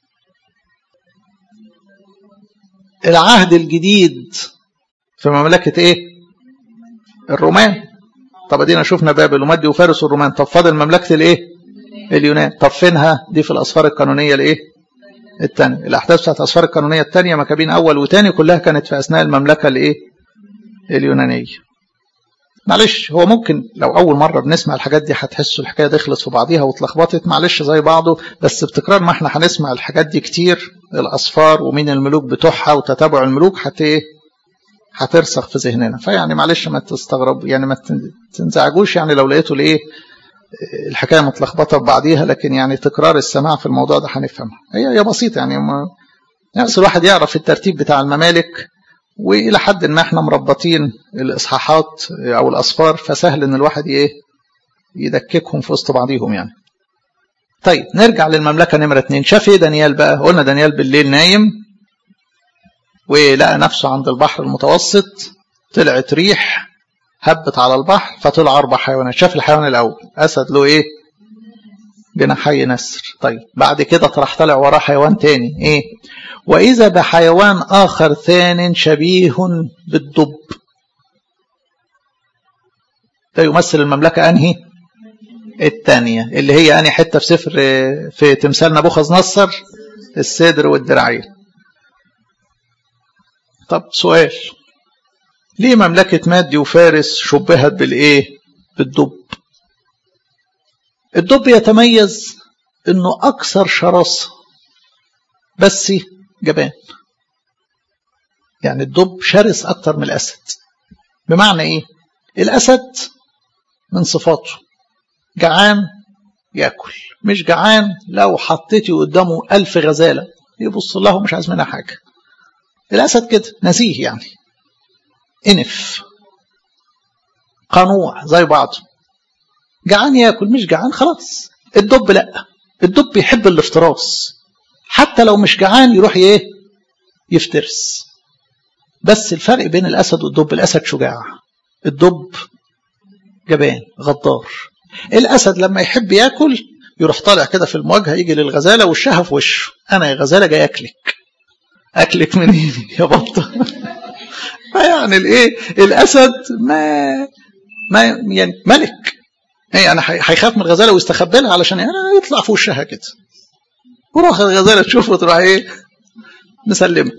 العهد الجديد في مملكة ايه الرومان طب ادينا شفنا بابل ومادي وفارس والرومان طب فاضل مملكة الايه اليونان طب فينها دي في الاسفار القانونية الايه الثانية الاحداث بتاعت الاسفار القانونية الثانية مكابين اول وثاني كلها كانت في اثناء المملكة الايه اليونانية معلش هو ممكن لو اول مره بنسمع الحاجات دي هتحسوا الحكايه دخلت في بعضيها واتلخبطت معلش زي بعضه بس بتكرار ما احنا هنسمع الحاجات دي كتير الاصفار ومين الملوك بتوعها وتتابع الملوك هت ايه هترسخ في ذهننا فيعني معلش ما تستغرب يعني ما تنزعجوش يعني لو لقيتوا الايه الحكايه متلخبطه ببعضيها لكن يعني تكرار السماع في الموضوع ده هنفهمها هي هي بسيطه يعني ما نفس الواحد يعرف الترتيب بتاع الممالك والى حد ما احنا مربطين الاصحاحات او الاصفار فسهل ان الواحد ايه يدككهم في وسط بعضيهم يعني طيب نرجع للمملكه نمره اتنين شاف ايه دانيال بقى قلنا دانيال بالليل نايم ولقى نفسه عند البحر المتوسط طلعت ريح هبت على البحر فطلع اربع حيوانات شاف الحيوان الاول اسد له ايه جناحي نسر طيب بعد كده راح طلع وراه حيوان تاني ايه وإذا بحيوان آخر ثان شبيه بالدب ده يمثل المملكة أنهي الثانية اللي هي أنهي حتة في سفر في تمثال نبوخذ نصر الصدر والدراعين طب سؤال ليه مملكة مادي وفارس شبهت بالإيه بالدب الدب يتميز انه اكثر شراسة بس جبان يعني الدب شرس اكتر من الاسد بمعنى ايه الاسد من صفاته جعان ياكل مش جعان لو حطيتي قدامه ألف غزالة يبص له مش عايز منها حاجة الأسد كده نزيه يعني انف قنوع زي بعضه جعان ياكل مش جعان خلاص الدب لا الدب يحب الافتراس حتى لو مش جعان يروح ايه يفترس بس الفرق بين الاسد والدب الاسد شجاع الدب جبان غدار الاسد لما يحب ياكل يروح طالع كده في المواجهه يجي للغزاله وشها في وشه انا يا غزاله جاي اكلك اكلك منين يا بطه فيعني الايه الاسد ما ما يعني ملك يعني هيخاف من الغزاله ويستخبى لها علشان يعني يطلع في وشها كده وروح الغزاله تشوفه تروح ايه مسلمه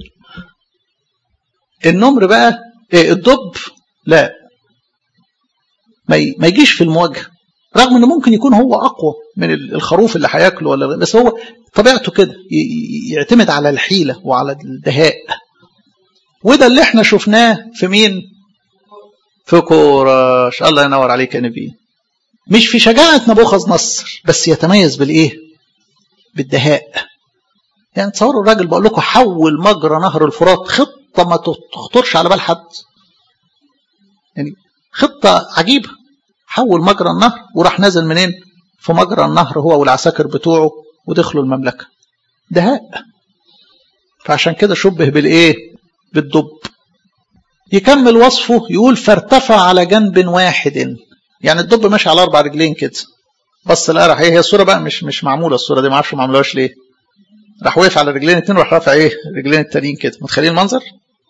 النمر بقى إيه الدب لا ما ما يجيش في المواجهه رغم انه ممكن يكون هو اقوى من الخروف اللي هياكله ولا بس هو طبيعته كده يعتمد على الحيله وعلى الدهاء وده اللي احنا شفناه في مين في كوراش الله ينور عليك يا نبي مش في شجاعة نبوخذ نصر بس يتميز بالايه بالدهاء يعني تصوروا الراجل بقول لكم حول مجرى نهر الفرات خطة ما تخطرش على بال حد يعني خطة عجيبة حول مجرى النهر وراح نازل منين في مجرى النهر هو والعساكر بتوعه ودخلوا المملكة دهاء فعشان كده شبه بالايه بالدب يكمل وصفه يقول فارتفع على جنب واحد يعني الدب ماشي على اربع رجلين كده بص لقى راح ايه هي الصوره بقى مش مش معموله الصوره دي ما اعرفش ما عملوهاش ليه راح وقف على رجلين اتنين وراح رافع ايه رجلين التانيين كده متخيلين المنظر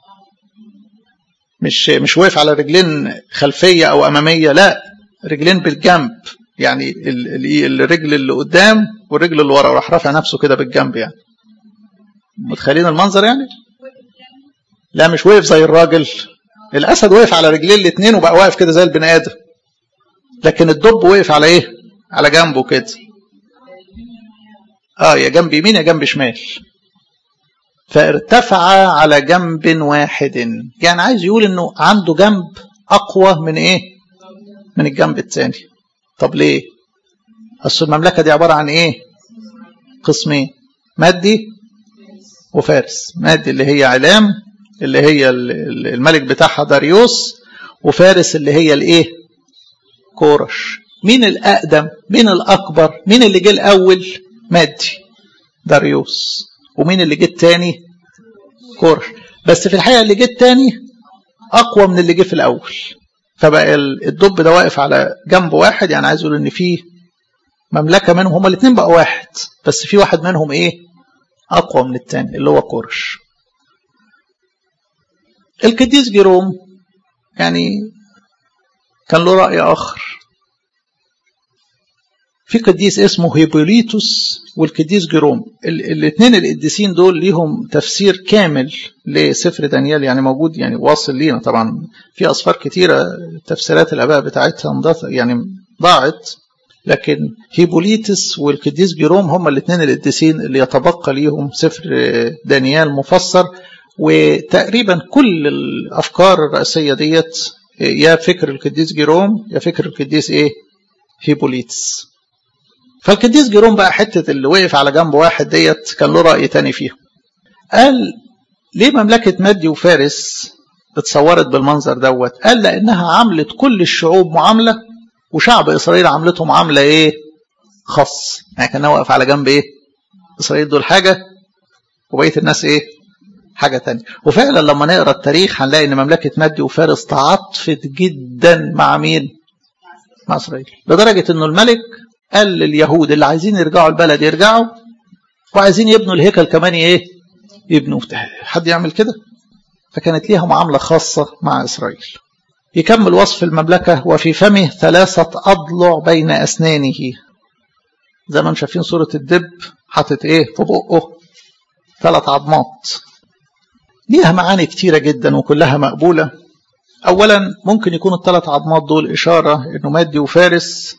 مش مش واقف على رجلين خلفيه او اماميه لا رجلين بالجنب يعني الرجل اللي قدام والرجل اللي ورا وراح رافع نفسه كده بالجنب يعني متخيلين المنظر يعني لا مش واقف زي الراجل الاسد وقف على رجلين الاثنين وبقى واقف كده زي البني ادم لكن الدب وقف على ايه على جنبه كده اه يا جنب يمين يا جنب شمال فارتفع على جنب واحد يعني عايز يقول انه عنده جنب اقوى من ايه من الجنب الثاني طب ليه اصل المملكه دي عباره عن ايه قسمين مادي وفارس مادي اللي هي علام اللي هي الملك بتاعها داريوس وفارس اللي هي الايه كورش مين الاقدم مين الاكبر مين اللي جه الاول مادي داريوس ومين اللي جه الثاني كورش بس في الحقيقه اللي جه الثاني اقوى من اللي جه في الاول فبقى الدب ده واقف على جنب واحد يعني عايز يقول ان في مملكه منهم هما الاثنين بقى واحد بس في واحد منهم ايه اقوى من الثاني اللي هو كورش القديس جيروم يعني كان له رأي آخر في قديس اسمه هيبوليتوس والقديس جيروم الاثنين القديسين دول ليهم تفسير كامل لسفر دانيال يعني موجود يعني واصل لينا طبعا في أصفار كتيرة تفسيرات الآباء بتاعتها يعني ضاعت لكن هيبوليتس والقديس جيروم هم الاثنين القديسين اللي يتبقى ليهم سفر دانيال مفسر وتقريبا كل الافكار الرئيسيه ديت يا فكر القديس جيروم يا فكر القديس ايه هيبوليتس فالقديس جيروم بقى حته اللي وقف على جنب واحد ديت كان له راي تاني فيها قال ليه مملكه مادي وفارس اتصورت بالمنظر دوت قال لانها عملت كل الشعوب معامله وشعب اسرائيل عملته معامله ايه خاص يعني كان واقف على جنب ايه اسرائيل دول حاجه وبقيه الناس ايه حاجة تانية وفعلا لما نقرا التاريخ هنلاقي ان مملكة مادي وفارس تعاطفت جدا مع مين مع اسرائيل لدرجة انه الملك قال لليهود اللي عايزين يرجعوا البلد يرجعوا وعايزين يبنوا الهيكل كمان ايه يبنوا حد يعمل كده فكانت ليها معاملة خاصة مع اسرائيل يكمل وصف المملكة وفي فمه ثلاثة أضلع بين أسنانه زي ما انتم شايفين صورة الدب حاطط ايه في بقه ثلاث عظمات ليها معاني كتيرة جدا وكلها مقبولة أولا ممكن يكون الثلاث عظمات دول إشارة إنه مادي وفارس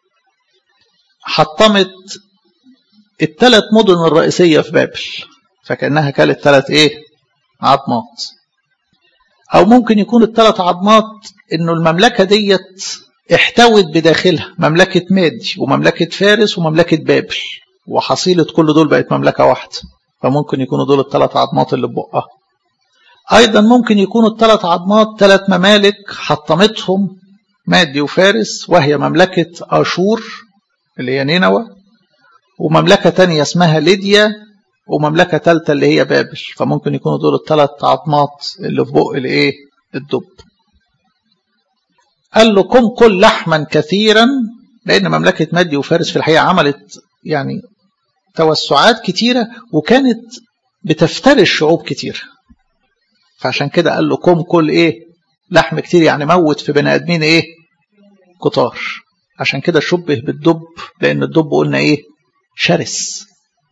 حطمت الثلاث مدن الرئيسية في بابل فكأنها كانت ثلاث إيه عظمات أو ممكن يكون الثلاث عظمات إنه المملكة ديت احتوت بداخلها مملكة مادي ومملكة فارس ومملكة بابل وحصيلة كل دول بقت مملكة واحدة فممكن يكونوا دول الثلاث عظمات اللي ببقها أيضا ممكن يكونوا الثلاث عظمات ثلاث ممالك حطمتهم مادي وفارس وهي مملكة أشور اللي هي نينوى ومملكة تانية اسمها ليديا ومملكة ثالثة اللي هي بابل فممكن يكونوا دول الثلاث عظمات اللي في بق الايه الدب قال له كن كل لحما كثيرا لأن مملكة مادي وفارس في الحقيقة عملت يعني توسعات كتيرة وكانت بتفترس شعوب كتيرة فعشان كده قال له كم كل ايه لحم كتير يعني موت في بني ادمين ايه كتار عشان كده شبه بالدب لان الدب قلنا ايه شرس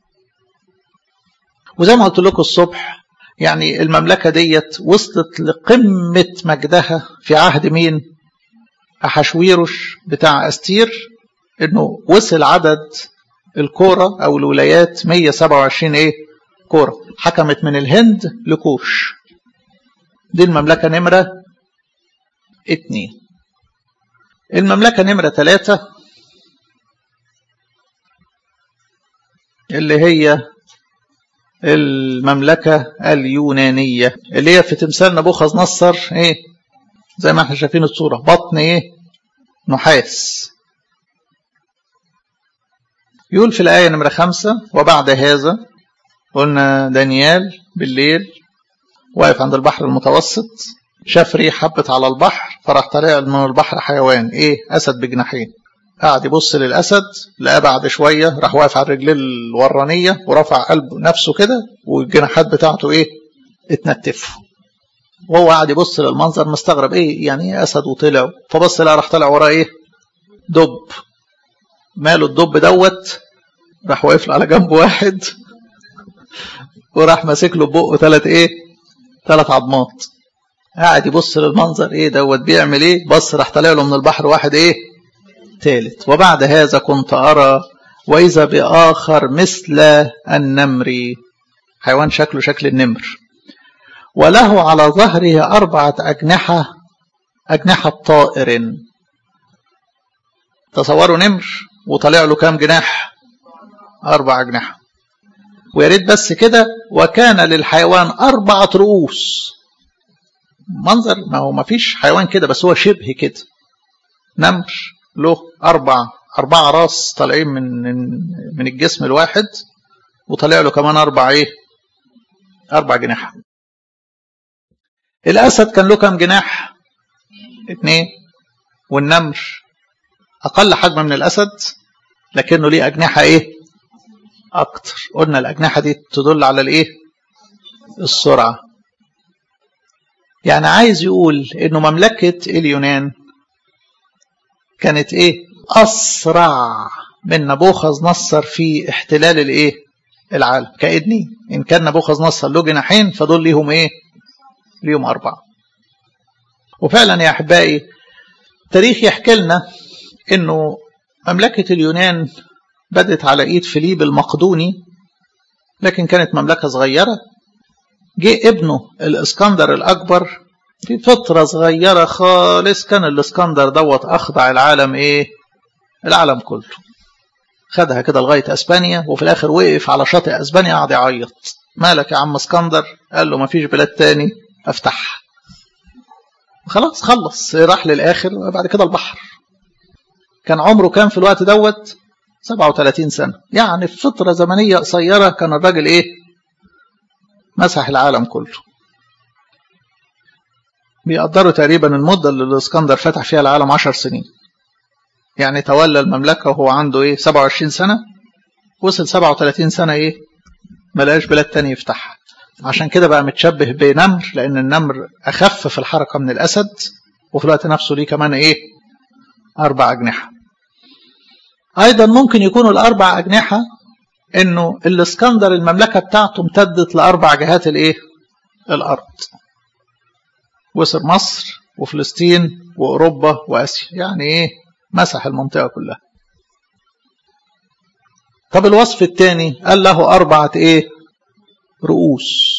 وزي ما قلت لكم الصبح يعني المملكه ديت وصلت لقمه مجدها في عهد مين احشويروش بتاع استير انه وصل عدد الكوره او الولايات 127 ايه كوره حكمت من الهند لكوش دي المملكه نمره اتنين المملكة نمرة ثلاثة اللي هي المملكة اليونانية اللي هي في تمثال نبوخذ نصر ايه زي ما احنا شايفين الصورة بطن ايه نحاس يقول في الآية نمرة خمسة وبعد هذا قلنا دانيال بالليل واقف عند البحر المتوسط شاف ريح حبت على البحر فراح طالع من البحر حيوان ايه اسد بجناحين قعد يبص للاسد لقى بعد شويه راح واقف على الرجلين الورانيه ورفع قلبه نفسه كده والجناحات بتاعته ايه اتنتفوا وهو قاعد يبص للمنظر مستغرب ايه يعني ايه اسد وطلع فبص لا راح طالع وراه ايه دب ماله الدب دوت راح واقف له على جنب واحد وراح ماسك له بقه ثلاث ايه ثلاث عظمات قاعد يبص للمنظر ايه دوت بيعمل ايه بص راح طالع له من البحر واحد ايه ثالث وبعد هذا كنت ارى واذا باخر مثل النمر حيوان شكله شكل النمر وله على ظهره اربعه اجنحه اجنحه طائر تصوروا نمر وطالع له كام جناح اربع اجنحه ويا ريت بس كده وكان للحيوان اربعه رؤوس منظر ما هو ما فيش حيوان كده بس هو شبه كده نمر له أربع أربعة راس طالعين من من الجسم الواحد وطالع له كمان أربع إيه؟ أربع جناح. الأسد كان له كام جناح؟ اتنين والنمر أقل حجم من الأسد لكنه ليه أجنحة إيه؟ أكتر قلنا الأجنحة دي تدل على الإيه؟ السرعة يعني عايز يقول انه مملكة اليونان كانت ايه اسرع من نبوخذ نصر في احتلال الايه العالم كأدني ان كان نبوخذ نصر له جناحين فدول ليهم ايه ليهم اربعة وفعلا يا احبائي التاريخ يحكي لنا انه مملكة اليونان بدت على ايد فيليب المقدوني لكن كانت مملكة صغيرة جه ابنه الاسكندر الاكبر في فترة صغيرة خالص كان الاسكندر دوت اخضع العالم ايه العالم كله خدها كده لغاية اسبانيا وفي الاخر وقف على شاطئ اسبانيا قعد يعيط مالك يا عم اسكندر قال له مفيش بلاد تاني افتحها خلاص خلص راح للاخر وبعد كده البحر كان عمره كام في الوقت دوت 37 سنة يعني في فترة زمنية قصيرة كان الراجل ايه مسح العالم كله بيقدروا تقريبا المدة اللي الاسكندر فتح فيها العالم عشر سنين يعني تولى المملكة وهو عنده ايه 27 سنة وصل 37 سنة ايه ملاش بلاد تاني يفتحها عشان كده بقى متشبه بنمر لان النمر اخف في الحركة من الاسد وفي الوقت نفسه ليه كمان ايه اربع اجنحة ايضا ممكن يكونوا الاربع اجنحة انه الاسكندر المملكه بتاعته امتدت لاربع جهات الايه الارض وصل مصر وفلسطين واوروبا واسيا يعني ايه مسح المنطقه كلها طب الوصف الثاني قال له اربعه ايه رؤوس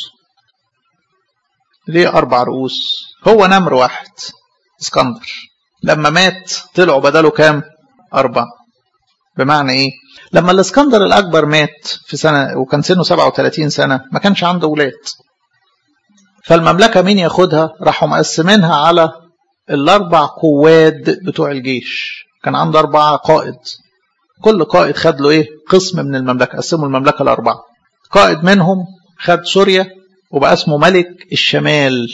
ليه اربع رؤوس هو نمر واحد اسكندر لما مات طلعوا بداله كام اربعه بمعنى ايه لما الاسكندر الاكبر مات في سنه وكان سنه 37 سنه ما كانش عنده اولاد فالمملكه مين ياخدها راحوا مقسمينها على الاربع قواد بتوع الجيش كان عنده اربع قائد كل قائد خد له ايه قسم من المملكه قسموا المملكه لاربعه قائد منهم خد سوريا وبقى اسمه ملك الشمال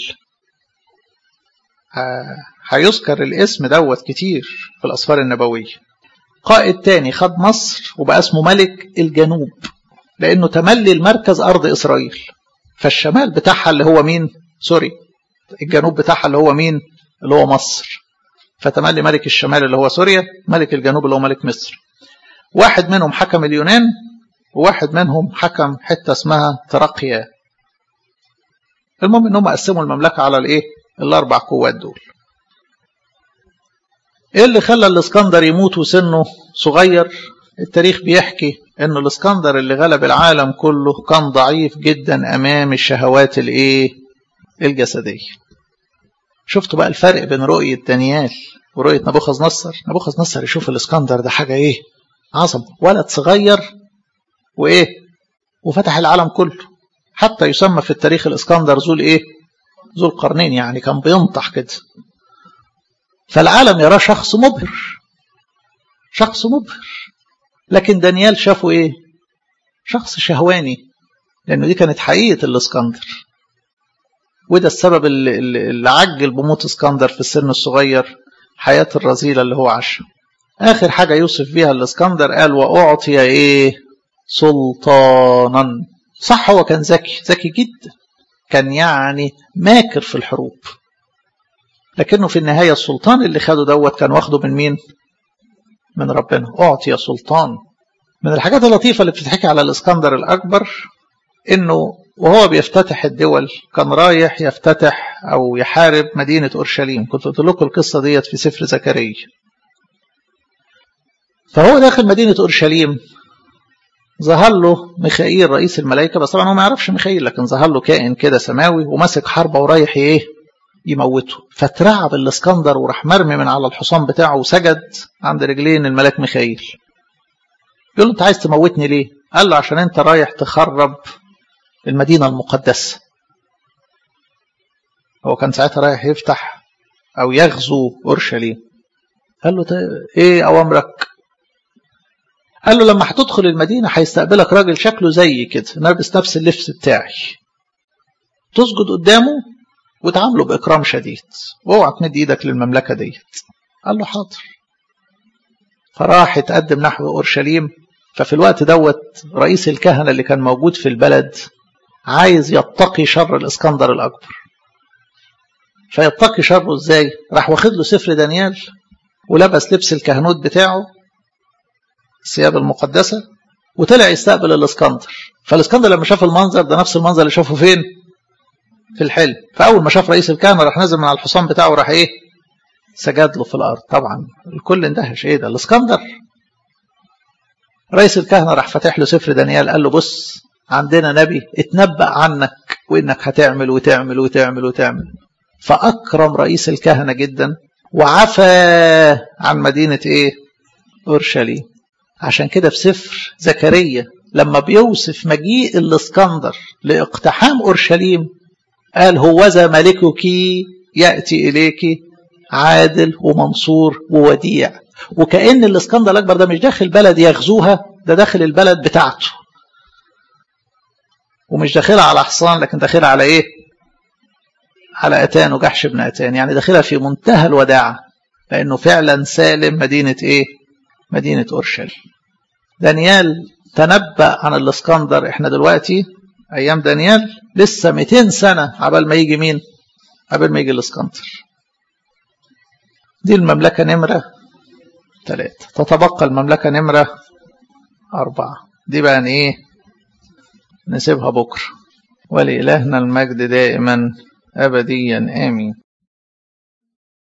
هيذكر الاسم دوت كتير في الاسفار النبويه قائد تاني خد مصر وبقى اسمه ملك الجنوب لانه تملي المركز ارض اسرائيل فالشمال بتاعها اللي هو مين سوري الجنوب بتاعها اللي هو مين اللي هو مصر فتملي ملك الشمال اللي هو سوريا ملك الجنوب اللي هو ملك مصر واحد منهم حكم اليونان وواحد منهم حكم حتة اسمها تراقيا المهم انهم قسموا المملكة على الايه الاربع قوات دول ايه اللي خلى الاسكندر يموت وسنه صغير التاريخ بيحكي ان الاسكندر اللي غلب العالم كله كان ضعيف جدا امام الشهوات الايه الجسديه شفتوا بقى الفرق بين رؤيه دانيال ورؤيه نبوخذ نصر نبوخذ نصر يشوف الاسكندر ده حاجه ايه عظم ولد صغير وايه وفتح العالم كله حتى يسمى في التاريخ الاسكندر ذو الايه ذو القرنين يعني كان بينطح كده فالعالم يراه شخص مبهر شخص مبهر لكن دانيال شافه ايه شخص شهواني لانه دي كانت حقيقه الاسكندر وده السبب اللي, اللي عجل بموت اسكندر في السن الصغير حياه الرذيله اللي هو عاشها اخر حاجه يوصف بيها الاسكندر قال واعطي ايه سلطانا صح هو كان ذكي ذكي جدا كان يعني ماكر في الحروب لكنه في النهايه السلطان اللي خده دوت كان واخده من مين من ربنا أعطي سلطان من الحاجات اللطيفة اللي بتتحكي على الإسكندر الأكبر إنه وهو بيفتتح الدول كان رايح يفتتح أو يحارب مدينة أورشليم كنت قلت لكم القصة ديت في سفر زكريا فهو داخل مدينة أورشليم ظهر له ميخائيل رئيس الملائكة بس طبعا هو ما يعرفش ميخائيل لكن ظهر له كائن كده سماوي وماسك حربة ورايح إيه يموته فاترعب الاسكندر وراح مرمي من على الحصان بتاعه وسجد عند رجلين الملاك ميخائيل يقول له انت عايز تموتني ليه قال له عشان انت رايح تخرب المدينة المقدسة هو كان ساعتها رايح يفتح او يغزو اورشليم قال له ايه اوامرك قال له لما هتدخل المدينة هيستقبلك راجل شكله زي كده لابس نفس اللبس بتاعي تسجد قدامه وتعامله بإكرام شديد واوعى تمد إيدك للمملكة ديت قال له حاضر فراح يتقدم نحو أورشليم ففي الوقت دوت رئيس الكهنة اللي كان موجود في البلد عايز يتقي شر الإسكندر الأكبر فيتقي شره إزاي راح واخد له سفر دانيال ولبس لبس الكهنوت بتاعه الثياب المقدسة وطلع يستقبل الإسكندر فالإسكندر لما شاف المنظر ده نفس المنظر اللي شافه فين في الحلم فاول ما شاف رئيس الكهنه راح نزل من على الحصان بتاعه راح ايه سجد له في الارض طبعا الكل اندهش ايه ده الاسكندر رئيس الكهنه راح فاتح له سفر دانيال قال له بص عندنا نبي اتنبأ عنك وانك هتعمل وتعمل وتعمل وتعمل فاكرم رئيس الكهنه جدا وعفى عن مدينه ايه اورشليم عشان كده في سفر زكريا لما بيوصف مجيء الاسكندر لاقتحام اورشليم قال هوذا ملكك يأتي إليك عادل ومنصور ووديع وكأن الإسكندر الأكبر ده مش داخل بلد يغزوها ده داخل البلد بتاعته ومش داخلها على حصان لكن داخلها على إيه على أتان وجحش بن أتان يعني داخلها في منتهى الوداعة لأنه فعلا سالم مدينة إيه مدينة أورشليم دانيال تنبأ عن الإسكندر إحنا دلوقتي أيام دانيال لسه 200 سنة عبال ما يجي مين قبل ما يجي الإسكندر دي المملكة نمرة ثلاثة تتبقى المملكة نمرة أربعة دي بقى إيه نسيبها بكرة ولإلهنا المجد دائما أبديا آمين